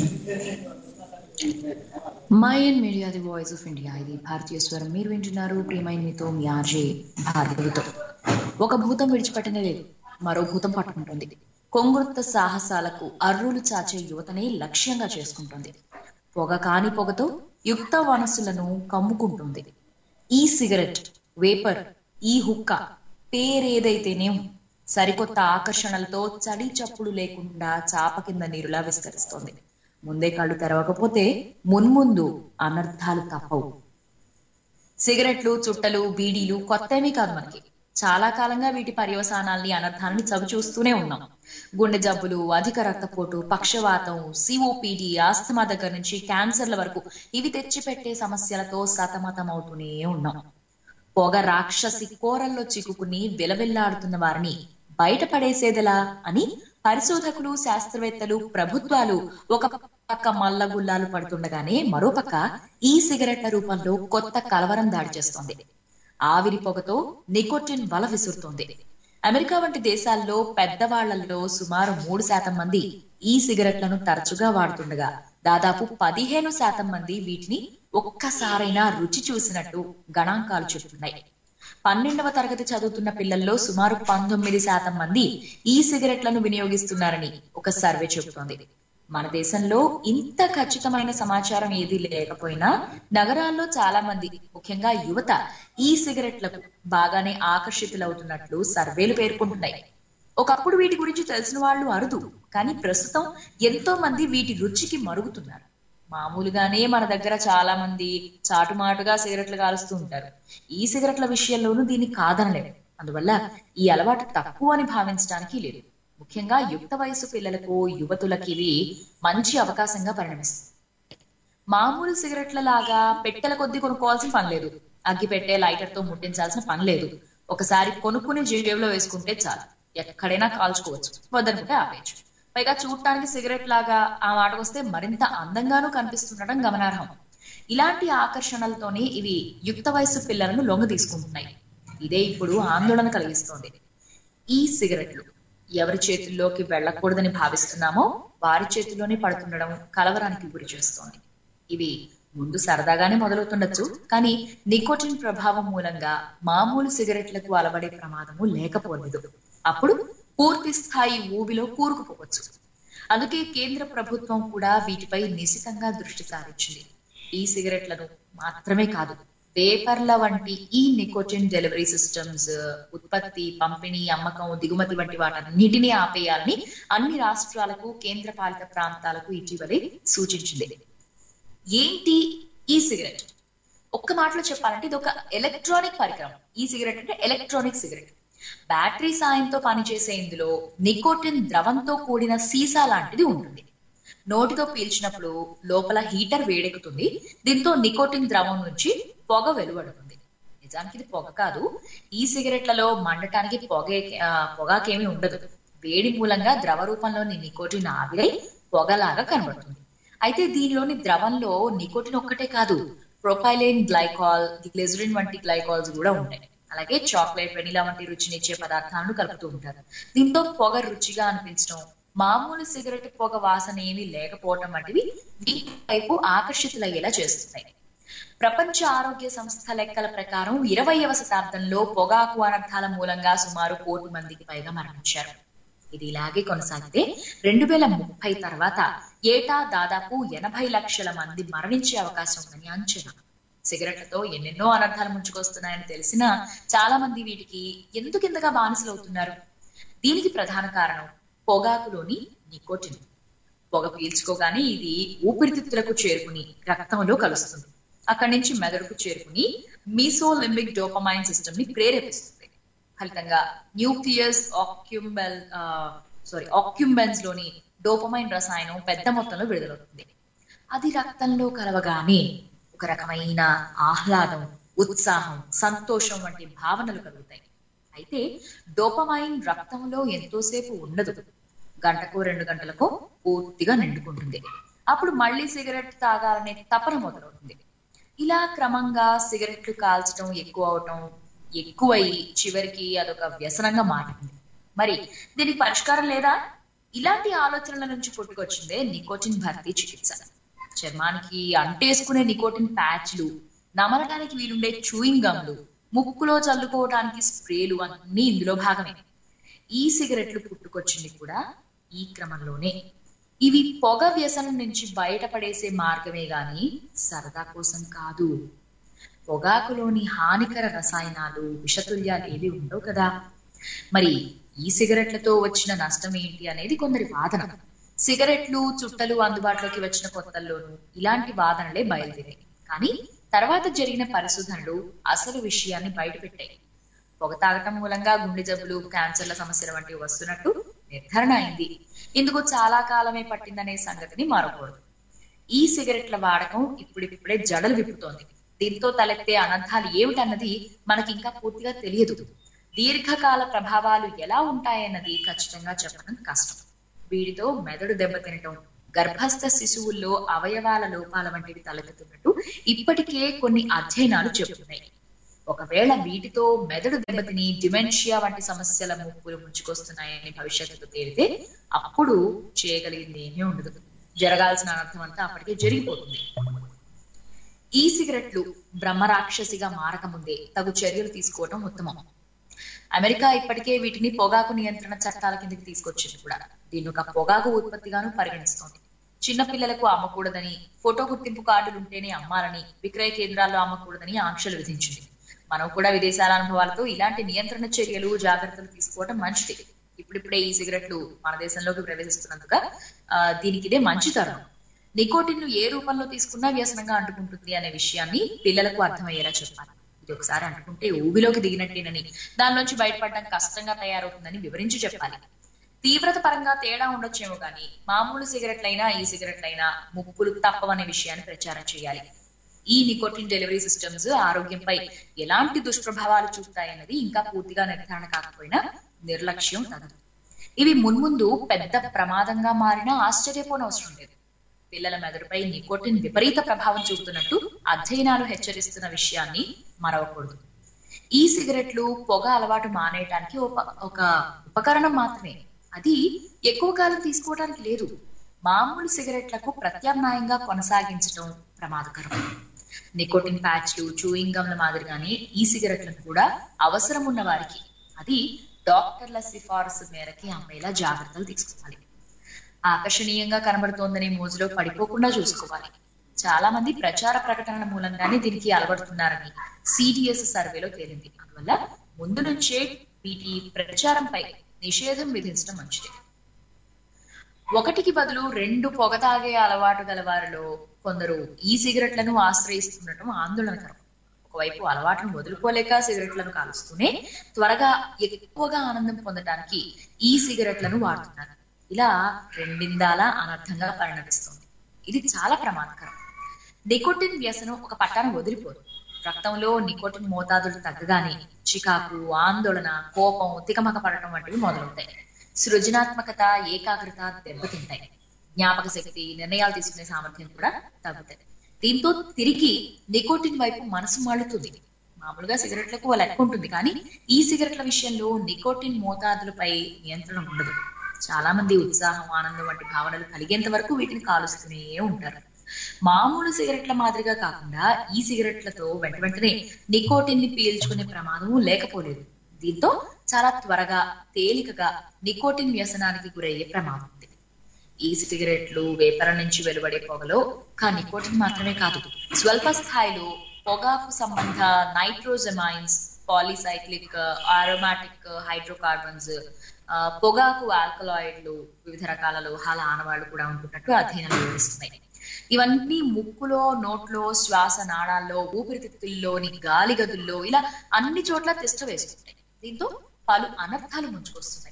Mind Media the voice of India ఇది భారతీయ స్వరం మీరు వింటున్నారు ప్రియమైన మీతో మీ ఆర్జే భార్గవితో ఒక భూతం విడిచిపెట్టనే లేదు మరో భూతం పట్టుకుంటుంది కొంగుర్త సాహసాలకు అర్రులు చాచే యువతనే లక్ష్యంగా చేసుకుంటుంది పొగ కాని పొగతో యుక్త వనస్సులను కమ్ముకుంటుంది ఈ సిగరెట్ వేపర్ ఈ హుక్క పేరేదైతేనేం సరికొత్త ఆకర్షణలతో చడి చప్పుడు లేకుండా చాప కింద నీరులా విస్తరిస్తోంది ముందే కళ్ళు తెరవకపోతే మున్ముందు అనర్థాలు తప్పవు సిగరెట్లు చుట్టలు బీడీలు కొత్తేమీ కాదు మనకి చాలా కాలంగా వీటి పర్యవసానాల్ని అనర్థాలని చవి చూస్తూనే ఉన్నాం గుండె జబ్బులు అధిక రక్తపోటు పక్షవాతం సిఓపిడి ఆస్తమా దగ్గర నుంచి క్యాన్సర్ల వరకు ఇవి తెచ్చిపెట్టే సమస్యలతో సతమతం అవుతూనే ఉన్నాం పొగ రాక్షసి కోరల్లో చిక్కుకుని విలవిల్లాడుతున్న వారిని బయటపడేసేదెలా అని పరిశోధకులు శాస్త్రవేత్తలు ప్రభుత్వాలు ఒక పక్క మల్లగుల్లాలు పడుతుండగానే మరోపక్క ఈ సిగరెట్ల రూపంలో కొత్త కలవరం దాడి చేస్తోంది ఆవిరి పొగతో నికోటిన్ వల విసురుతోంది అమెరికా వంటి దేశాల్లో పెద్దవాళ్లలో సుమారు మూడు శాతం మంది ఈ సిగరెట్లను తరచుగా వాడుతుండగా దాదాపు పదిహేను శాతం మంది వీటిని ఒక్కసారైనా రుచి చూసినట్టు గణాంకాలు చెబుతున్నాయి పన్నెండవ తరగతి చదువుతున్న పిల్లల్లో సుమారు పంతొమ్మిది శాతం మంది ఈ సిగరెట్లను వినియోగిస్తున్నారని ఒక సర్వే చెబుతోంది మన దేశంలో ఇంత ఖచ్చితమైన సమాచారం ఏదీ లేకపోయినా నగరాల్లో చాలా మంది ముఖ్యంగా యువత ఈ సిగరెట్లకు బాగానే ఆకర్షితులవుతున్నట్లు సర్వేలు పేర్కొంటున్నాయి ఒకప్పుడు వీటి గురించి తెలిసిన వాళ్ళు అరుదు కానీ ప్రస్తుతం ఎంతో మంది వీటి రుచికి మరుగుతున్నారు మామూలుగానే మన దగ్గర చాలా మంది చాటుమాటుగా సిగరెట్లు కాలుస్తూ ఉంటారు ఈ సిగరెట్ల విషయంలోనూ దీన్ని కాదనలేదు అందువల్ల ఈ అలవాటు తక్కువ అని భావించడానికి లేదు ముఖ్యంగా యుక్త వయసు పిల్లలకు యువతులకి ఇవి మంచి అవకాశంగా పరిణమిస్తుంది మామూలు సిగరెట్ల లాగా పెట్టెల కొద్దీ కొనుక్కోవాల్సిన పని లేదు అగ్గి పెట్టే లైటర్ తో ముట్టించాల్సిన పని లేదు ఒకసారి కొనుక్కుని జేబులో వేసుకుంటే చాలు ఎక్కడైనా కాల్చుకోవచ్చు వద్దనుకుంటే ఆపేయచ్చు పైగా చూడటానికి సిగరెట్ లాగా ఆ మాటకొస్తే మరింత అందంగానూ కనిపిస్తుండడం గమనార్హం ఇలాంటి ఆకర్షణలతోనే ఇవి యుక్త వయసు పిల్లలను లొంగ తీసుకుంటున్నాయి ఇదే ఇప్పుడు ఆందోళన కలిగిస్తోంది ఈ సిగరెట్లు ఎవరి చేతుల్లోకి వెళ్ళకూడదని భావిస్తున్నామో వారి చేతుల్లోనే పడుతుండడం కలవరానికి గురి చేస్తోంది ఇవి ముందు సరదాగానే మొదలవుతుండొచ్చు కానీ నికోటిన్ ప్రభావం మూలంగా మామూలు సిగరెట్లకు అలవడే ప్రమాదము లేకపోలేదు అప్పుడు పూర్తి స్థాయి ఊబిలో కూరుకుపోవచ్చు అందుకే కేంద్ర ప్రభుత్వం కూడా వీటిపై నిశితంగా దృష్టి సారించింది ఈ సిగరెట్లను మాత్రమే కాదు పేపర్ల వంటి ఈ నికోటిన్ డెలివరీ సిస్టమ్స్ ఉత్పత్తి పంపిణీ అమ్మకం దిగుమతి వంటి వాటన్నిటినీ ఆపేయాలని అన్ని రాష్ట్రాలకు కేంద్ర పాలిత ప్రాంతాలకు ఇటీవలే సూచించింది ఏంటి ఈ సిగరెట్ ఒక్క మాటలో చెప్పాలంటే ఇది ఒక ఎలక్ట్రానిక్ పరికరం ఈ సిగరెట్ అంటే ఎలక్ట్రానిక్ సిగరెట్ బ్యాటరీ సాయంతో పనిచేసే ఇందులో నికోటిన్ ద్రవంతో కూడిన సీసా లాంటిది ఉంటుంది నోటితో పీల్చినప్పుడు లోపల హీటర్ వేడెక్కుతుంది దీంతో నికోటిన్ ద్రవం నుంచి పొగ వెలువడుతుంది నిజానికి ఇది పొగ కాదు ఈ సిగరెట్లలో మండటానికి పొగ పొగాకేమీ ఉండదు వేడి మూలంగా ద్రవ రూపంలోని నికోటిన్ ఆవిరై పొగలాగా కనబడుతుంది అయితే దీనిలోని ద్రవంలో నికోటిన్ ఒక్కటే కాదు ప్రొపైలిన్ గ్లైకాల్ గ్లిజరిన్ వంటి గ్లైకాల్స్ కూడా ఉంటాయి అలాగే చాక్లెట్ వెనిలా వంటి రుచినిచ్చే పదార్థాలను కలుపుతూ ఉంటారు దీంతో పొగ రుచిగా అనిపించడం మామూలు సిగరెట్ పొగ వాసన ఏమీ లేకపోవటం వంటివి వీటి వైపు ఆకర్షితులయ్యేలా చేస్తున్నాయి ప్రపంచ ఆరోగ్య సంస్థ లెక్కల ప్రకారం ఇరవైవ శతాబ్దంలో పొగాకు అనర్థాల మూలంగా సుమారు కోటి మందికి పైగా మరణించారు ఇది ఇలాగే కొనసాగితే రెండు వేల ముప్పై తర్వాత ఏటా దాదాపు ఎనభై లక్షల మంది మరణించే అవకాశం ఉందని అంచనా సిగరెట్లతో ఎన్నెన్నో అనర్థాలు ముంచుకొస్తున్నాయని తెలిసినా చాలా మంది వీటికి ఎందుకింతగా బానిసలవుతున్నారు దీనికి ప్రధాన కారణం పొగాకులోని నికోటిన్ పొగ పీల్చుకోగానే ఇది ఊపిరితిత్తులకు చేరుకుని రక్తంలో కలుస్తుంది అక్కడి నుంచి మెదడుకు చేరుకుని మీసోలింబిక్ డోపమైన్ సిస్టమ్ ని ప్రేరేపిస్తుంది ఫలితంగా న్యూక్లియస్ ఆక్యుంబెల్ సారీ ఆక్యుంబెన్స్ లోని డోపమైన్ రసాయనం పెద్ద మొత్తంలో విడుదలవుతుంది అది రక్తంలో కలవగానే ఒక రకమైన ఆహ్లాదం ఉత్సాహం సంతోషం వంటి భావనలు కలుగుతాయి అయితే డోపమైన్ రక్తంలో ఎంతోసేపు ఉండదు గంటకు రెండు గంటలకు పూర్తిగా నిండుకుంటుంది అప్పుడు మళ్ళీ సిగరెట్ తాగాలనే తపన మొదలవుతుంది ఇలా క్రమంగా సిగరెట్లు కాల్చడం ఎక్కువ అవటం ఎక్కువై చివరికి అదొక వ్యసనంగా మారింది మరి దీనికి పరిష్కారం లేదా ఇలాంటి ఆలోచనల నుంచి పుట్టుకొచ్చిందే నికోటిన్ భర్తీ చికిత్స చర్మానికి అంటేసుకునే నికోటిన్ ప్యాచ్లు నమలడానికి వీలుండే చూయింగ్ గమ్లు ముక్కులో చల్లుకోవడానికి స్ప్రేలు అన్నీ ఇందులో భాగమే ఈ సిగరెట్లు పుట్టుకొచ్చింది కూడా ఈ క్రమంలోనే ఇవి పొగ వ్యసనం నుంచి బయటపడేసే మార్గమే గాని సరదా కోసం కాదు పొగాకులోని హానికర రసాయనాలు విషతుల్యాలు ఏవి ఉండవు కదా మరి ఈ సిగరెట్లతో వచ్చిన నష్టం ఏంటి అనేది కొందరి వాదన సిగరెట్లు చుట్టలు అందుబాటులోకి వచ్చిన కొత్తల్లోనూ ఇలాంటి వాదనలే బయలుదేరాయి కానీ తర్వాత జరిగిన పరిశోధనలు అసలు విషయాన్ని బయటపెట్టాయి పొగ తాగటం మూలంగా గుండె జబ్బులు క్యాన్సర్ల సమస్యల వంటివి వస్తున్నట్టు నిర్ధారణ అయింది ఇందుకు చాలా కాలమే పట్టిందనే సంగతిని మారకూడదు ఈ సిగరెట్ల వాడకం ఇప్పుడిప్పుడే జడలు విప్పుతోంది దీంతో తలెత్తే అనర్థాలు ఏమిటన్నది మనకి ఇంకా పూర్తిగా తెలియదు దీర్ఘకాల ప్రభావాలు ఎలా ఉంటాయన్నది ఖచ్చితంగా చెప్పడం కష్టం వీటితో మెదడు దెబ్బతినటం గర్భస్థ శిశువుల్లో అవయవాల లోపాల వంటివి తలెత్తుతున్నట్టు ఇప్పటికే కొన్ని అధ్యయనాలు చెబుతున్నాయి ఒకవేళ వీటితో మెదడు దెబ్బతిని డిమెన్షియా వంటి సమస్యల ముప్పులు ముంచుకొస్తున్నాయని భవిష్యత్తులో తేలితే అప్పుడు చేయగలిగింది ఏమీ ఉండదు జరగాల్సిన అనర్థం అంతా అప్పటికే జరిగిపోతుంది ఈ సిగరెట్లు బ్రహ్మరాక్షసిగా మారకముందే తగు చర్యలు తీసుకోవడం ఉత్తమం అమెరికా ఇప్పటికే వీటిని పొగాకు నియంత్రణ చట్టాల కిందకి తీసుకొచ్చింది కూడా దీన్ని ఒక పొగాకు ఉత్పత్తిగాను పరిగణిస్తోంది చిన్న పిల్లలకు అమ్మకూడదని ఫోటో గుర్తింపు కార్డులు ఉంటేనే అమ్మాలని విక్రయ కేంద్రాల్లో అమ్మకూడదని ఆంక్షలు విధించింది మనం కూడా విదేశాల అనుభవాలతో ఇలాంటి నియంత్రణ చర్యలు జాగ్రత్తలు తీసుకోవడం మంచిది ఇప్పుడిప్పుడే ఈ సిగరెట్లు మన దేశంలోకి ప్రవేశిస్తున్నందుక ఆ, దీనికి ఇదే మంచి తరుణం నికోటిన్ ఏ రూపంలో తీసుకున్నా వ్యసనంగా అంటుకుంటుంది అనే విషయాన్ని పిల్లలకు అర్థమయ్యేలా చెప్పాలి ఇది ఒకసారి అంటుకుంటే ఊబిలోకి దిగినట్టేనని దానిలోంచి బయటపడడం కష్టంగా తయారవుతుందని వివరించి చెప్పాలి తీవ్రత పరంగా తేడా ఉండొచ్చేమో కానీ మామూలు సిగరెట్లైనా ఈ సిగరెట్లైనా ముప్పులు తప్పవనే విషయాన్ని ప్రచారం చేయాలి ఈ నికోటిన్ డెలివరీ సిస్టమ్స్ ఆరోగ్యంపై ఎలాంటి దుష్ప్రభావాలు చూస్తాయన్నది ఇంకా పూర్తిగా నిర్ధారణ కాకపోయినా నిర్లక్ష్యం తగదు ఇవి మున్ముందు పెద్ద ప్రమాదంగా మారినా ఆశ్చర్యపోనవసరం లేదు పిల్లల మెదడుపై నికోటిన్ విపరీత ప్రభావం చూపుతున్నట్టు అధ్యయనాలు హెచ్చరిస్తున్న విషయాన్ని మరవకూడదు ఈ సిగరెట్లు పొగ అలవాటు మానేయటానికి ఒక- ఒక ఉపకరణం మాత్రమే అది ఎక్కువ కాలం తీసుకోవడానికి లేదు మామూలు సిగరెట్లకు ప్రత్యామ్నాయంగా కొనసాగించడం ప్రమాదకరం నికోటిన్ ప్యాచ్లు చూయింగ్ గమ్ల మాదిరిగానే ఈ సిగరెట్లను కూడా అవసరం ఉన్న వారికి అది డాక్టర్ల సిఫారసు మేరకి అమ్మేలా జాగ్రత్తలు తీసుకోవాలి ఆకర్షణీయంగా కనబడుతోందనే మోజులో పడిపోకుండా చూసుకోవాలి చాలా మంది ప్రచార ప్రకటనల మూలంగానే దీనికి అలవడుతున్నారని సిడిఎస్ సర్వేలో తేలింది అందువల్ల ముందు నుంచే వీటి ప్రచారంపై నిషేధం విధించడం మంచిది ఒకటికి బదులు రెండు పొగ తాగే అలవాటు గల వారిలో కొందరు ఈ సిగరెట్లను ఆశ్రయిస్తుండటం ఆందోళనకరం ఒకవైపు అలవాటును వదులుకోలేక సిగరెట్లను కాలుస్తూనే త్వరగా ఎక్కువగా ఆనందం పొందడానికి ఈ సిగరెట్లను వాడుతున్నారు ఇలా రెండిందాల అనర్థంగా పరిణమిస్తుంది ఇది చాలా ప్రమాదకరం నికోటిన్ వ్యసనం ఒక పట్టాను వదిలిపోదు రక్తంలో నికోటిన్ మోతాదులు తగ్గగానే చికాకు ఆందోళన కోపం తికమక పడటం వంటివి మొదలవుతాయి సృజనాత్మకత ఏకాగ్రత దెబ్బతింటాయి జ్ఞాపక శక్తి నిర్ణయాలు తీసుకునే సామర్థ్యం కూడా తగ్గుతాయి దీంతో తిరిగి నికోటిన్ వైపు మనసు మళ్ళుతుంది మామూలుగా సిగరెట్లకు ఓ లెక్క ఉంటుంది కానీ ఈ సిగరెట్ల విషయంలో నికోటిన్ మోతాదులపై నియంత్రణ ఉండదు చాలా మంది ఉత్సాహం ఆనందం వంటి భావనలు కలిగేంత వరకు వీటిని కాలుస్తూనే ఉంటారు మామూలు సిగరెట్ల మాదిరిగా కాకుండా ఈ సిగరెట్లతో వెంట వెంటనే నికోటిన్ ని పీల్చుకునే ప్రమాదం లేకపోలేదు దీంతో చాలా త్వరగా తేలికగా నికోటిన్ వ్యసనానికి గురయ్యే ప్రమాదం ఉంది ఈ సిగరెట్లు వేపర నుంచి వెలువడే పొగలో ఒక్క నికోటిన్ మాత్రమే కాదు స్వల్ప స్థాయిలో పొగాకు సంబంధ నైట్రోజెమైన్స్ పాలిసైక్లిక్ ఆరోమాటిక్ హైడ్రోకార్బన్స్ పొగాకు ఆల్కలాయిడ్లు వివిధ రకాల లోహాల ఆనవాళ్లు కూడా ఉంటున్నట్టు అధ్యయనాలు వివరిస్తున్నాయి ఇవన్నీ ముక్కులో నోట్లో శ్వాస నాళాల్లో ఊపిరితిత్తుల్లోని గాలి గదుల్లో ఇలా అన్ని చోట్ల తిష్ట వేస్తుంటాయి దీంతో పలు అనర్థాలు ముంచుకొస్తున్నాయి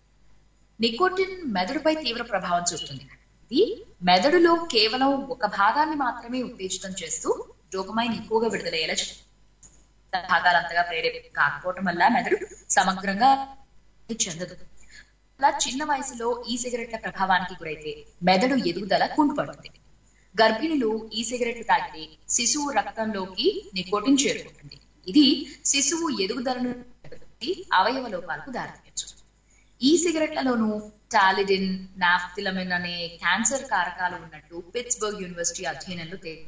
నికోటిన్ మెదడుపై తీవ్ర ప్రభావం చూపుతుంది ఇది మెదడులో కేవలం ఒక భాగాన్ని మాత్రమే ఉత్తేజితం చేస్తూ డోపమైన్ ఎక్కువగా విడుదలయ్యేలా చేస్తుంది ఇతర భాగాలంతగా ప్రేరేపితం కాకపోవటం వల్ల మెదడు సమగ్రంగా చెందదు అలా చిన్న వయసులో ఈ సిగరెట్ల ప్రభావానికి గురైతే మెదడు ఎదుగుదల కుంటుపడుతుంది గర్భిణులు ఈ సిగరెట్లు తాగితే శిశువు రక్తంలోకి నికోటిన్ చేరుకుంటుంది ఇది శిశువు ఎదుగుదలను దెబ్బతీసి అవయవ లోపాలకు దారితీయచ్చు ఈ సిగరెట్లలోనూ టాలిడిన్ నాఫ్తిలమిన్ అనే క్యాన్సర్ కారకాలు ఉన్నట్టు పిట్స్బర్గ్ యూనివర్సిటీ అధ్యయనంలో తేలి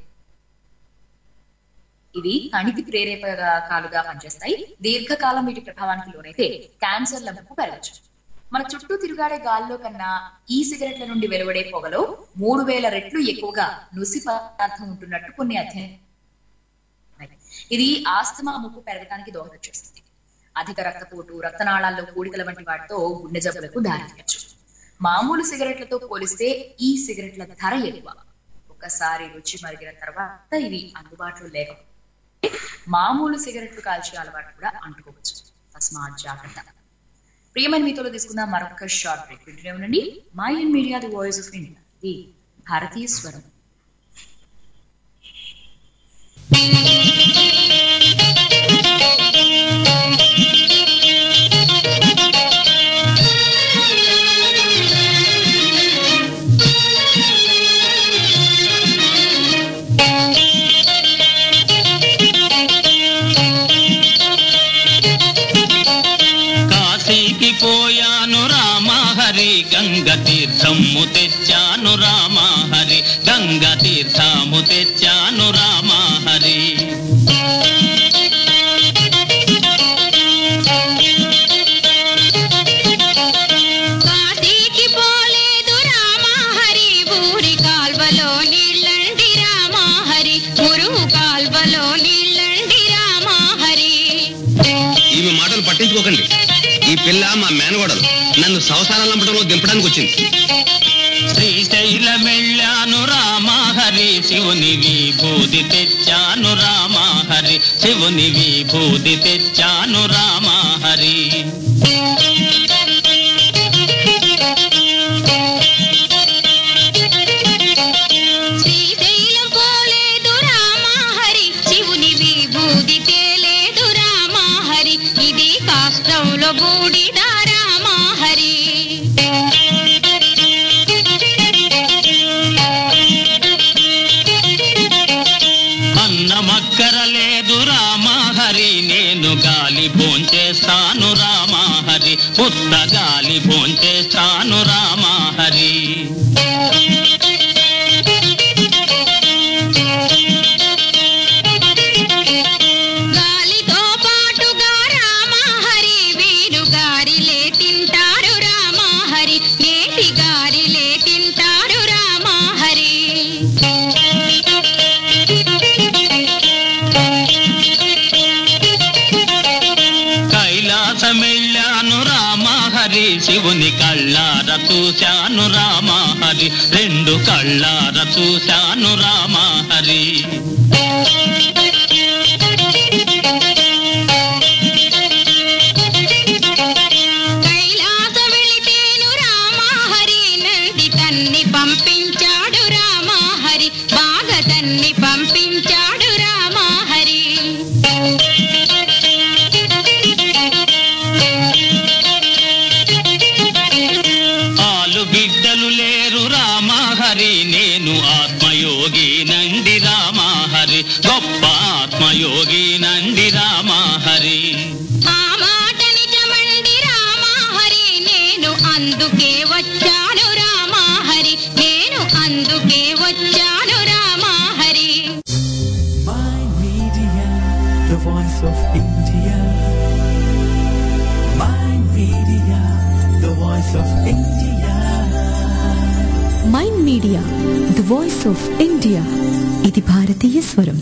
ఇవి కణితి ప్రేరేపకాలుగా పనిచేస్తాయి దీర్ఘకాలం వీటి ప్రభావానికి లోనైతే క్యాన్సర్ల ముప్పు పెరగచ్చు మన చుట్టూ తిరుగాడే గాల్లో కన్నా ఈ సిగరెట్ల నుండి వెలువడే పొగలో మూడు వేల రెట్లు ఎక్కువగా నుసి పదార్థం ఉంటున్నట్టు కొన్ని అధ్యయనం ఇది ఆస్తమా ముప్పు పెరగడానికి దోహదం చేస్తుంది అధిక రక్తపోటు రక్తనాళాల్లో కూడికల వంటి వాటితో గుండె జబ్బులకు దారితీయచ్చు మామూలు సిగరెట్లతో పోలిస్తే ఈ సిగరెట్ల ధర ఎక్కువ ఒకసారి రుచి మరిగిన తర్వాత ఇవి అందుబాటులో లేకపోతే మామూలు సిగరెట్లు కాల్చే అలవాటు కూడా అంటుకోవచ్చు తస్మాత్ జాగ్రత్త ప్రియమైన మీతో తీసుకుందాం మరొక షార్ట్ బ్రేక్ వింటూనే ఉండండి My In Media the voice of India ఇది భారతీయ స్వరం Thank you. తెచ్చాను రామా హరి కాశీకి పోలేదు రామా హరి ఊరి కాల్వలో నీళ్ళండి రామా హరి మురుగు కాల్వలో నీళ్ళండి రామా హరి ఈమె మాటలు పట్టించుకోకండి ఈ పిల్ల మా మేనగోడలు నన్ను సంసారం లంపటంలో దింపడానికి వచ్చింది శ్రీశైలం వెళ్ళాను రామా హరి శివుని విభూది తెచ్చాను రామా హరి శివుని విభూది తెచ్చాను రామా హరి శ్రీశైలం పోలేదు రామా హరి శివుని విభూది తేలేదు రామా హరి ఇది కాష్టంలో బూడిద రామా హరి అన్నమక్కర లేదు రామా హరి నేను గాలి భోంచేస్తాను రామా హరి పుత్త గాలి భోంచేస్తాను రామా హరి గాలితో పాటుగా రామా హరి వీరు గారిలే తింటారు రామా హరి నేటి గారిలే తింటారు రామా హరి కైలాసం వెళ్ళాను రామా హరి శివుని కళ్ళార చూశాను రామా హరి రెండు కళ్ళార చూశాను రామా హరి కైలాస వెళితేను రామా హరి నంది తన్ని పంపించాడు రామా హరి బాగా తన్ని పంపించాడు రామా హరి ఆలు బిడ్డలు లేరు రామా హరి నేను ఆత్మయోగి నండి రామా హరి గొప్ప ఆత్మయోగి నండి రామా హరి ఆ మాట నిజమండి రామా హరి నేను అందుకే వచ్చాను రామా హరి నేను అందుకే వచ్చాను Rama Hari the voice of India. Mind Media, the voice of India. Mind media the voice of India ఇది భారతీయ స్వరం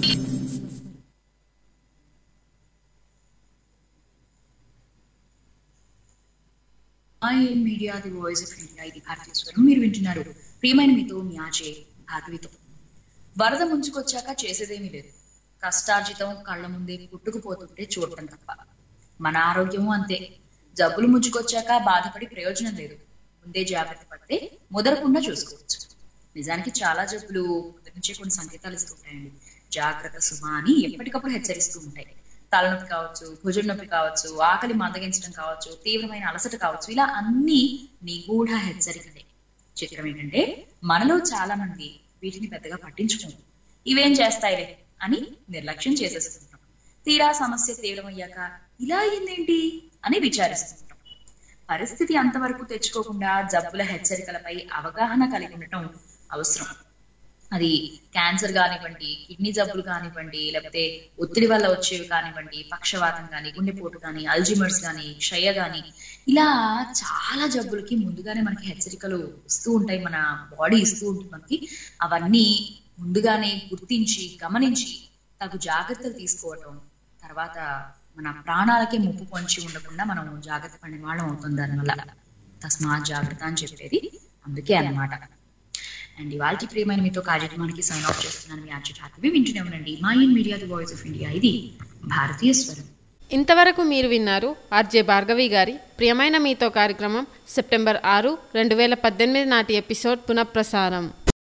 IN Media the voice of India ఇది భారతీయ స్వరం మీరు వింటున్నారు ప్రియమైన మీతో మీ ఆచే భాగవితో వరద ముంచుకొచ్చాక చేసేదేమీ లేదు కష్టార్జితం కళ్ళ ముందే పుట్టుకుపోతుంటే చూడటం తప్ప మన ఆరోగ్యము అంతే జబ్బులు ముంచుకొచ్చాక బాధపడి ప్రయోజనం లేదు ముందే జాగ్రత్త పడితే ముదరకుండా చూసుకోవచ్చు నిజానికి చాలా జబ్బులు ముందు నుంచే కొన్ని సంకేతాలు ఇస్తుంటాయండి జాగ్రత్త సుమా అని ఎప్పటికప్పుడు హెచ్చరిస్తూ ఉంటాయి తలనొప్పి కావచ్చు భుజం నొప్పి కావచ్చు ఆకలి మందగించడం కావచ్చు తీవ్రమైన అలసట కావచ్చు ఇలా అన్ని నిగూఢ హెచ్చరికలే చిత్రం ఏంటంటే మనలో చాలా మంది వీటిని పెద్దగా పట్టించుకోము ఇవేం చేస్తాయిలే అని నిర్లక్ష్యం చేసేస్తుంటాం తీరా సమస్య తీవ్రమయ్యాక ఇలా అయిందేంటి అని విచారిస్తుంటాం పరిస్థితి అంతవరకు తెచ్చుకోకుండా జబ్బుల హెచ్చరికలపై అవగాహన కలిగి ఉండటం అవసరం అది క్యాన్సర్ కానివ్వండి కిడ్నీ జబ్బులు కానివ్వండి లేకపోతే ఒత్తిడి వల్ల వచ్చేవి కానివ్వండి పక్షవాతం కానీ గుండెపోటు కానీ అల్జిమర్స్ కానీ క్షయ కానీ ఇలా చాలా జబ్బులకి ముందుగానే మనకి హెచ్చరికలు ఇస్తూ ఉంటాయి మన బాడీ ఇస్తూ ఉంటుంది మనకి అవన్నీ ముందుగానే గుర్తించి గమనించి తగు జాగ్రత్తలు తీసుకోవటం తర్వాత మన ప్రాణాలకే ముప్పు పొంచి ఉండకుండా మనం జాగ్రత్త పడిన వాళ్ళం అవుతుంది దానివల్ల తస్మాత్ జాగ్రత్త అని చెప్పేది అందుకే అన్నమాట అండ్ ఇవాళ ప్రియమైన మీతో కార్యక్రమానికి సైన్ ఆఫ్ చేస్తున్నాను మీ అర్జున్ ఠాకూర్ వింటూనే ఉండండి మా In Media the voice of India ఇది భారతీయ స్వరం ఇంతవరకు మీరు విన్నారు ఆర్జే భార్గవి గారి ప్రియమైన మీతో కార్యక్రమం సెప్టెంబర్ ఆరు రెండు వేల పద్దెనిమిది నాటి ఎపిసోడ్ పునఃప్రసారం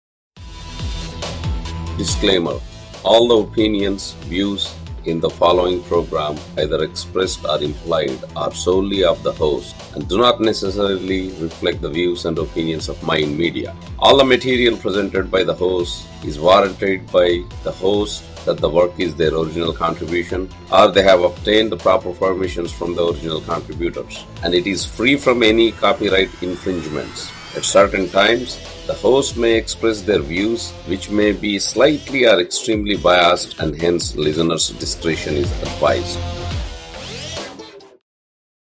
Disclaimer All the opinions, views in the following program, either expressed or implied, are solely of the host and do not necessarily reflect the views and opinions of Mind Media. All the material presented by the host is warranted by the host that the work is their original contribution or they have obtained the proper permissions from the original contributors and it is free from any copyright infringements. At certain times, the host may express their views, which may be slightly or extremely biased, and hence listeners' discretion is advised.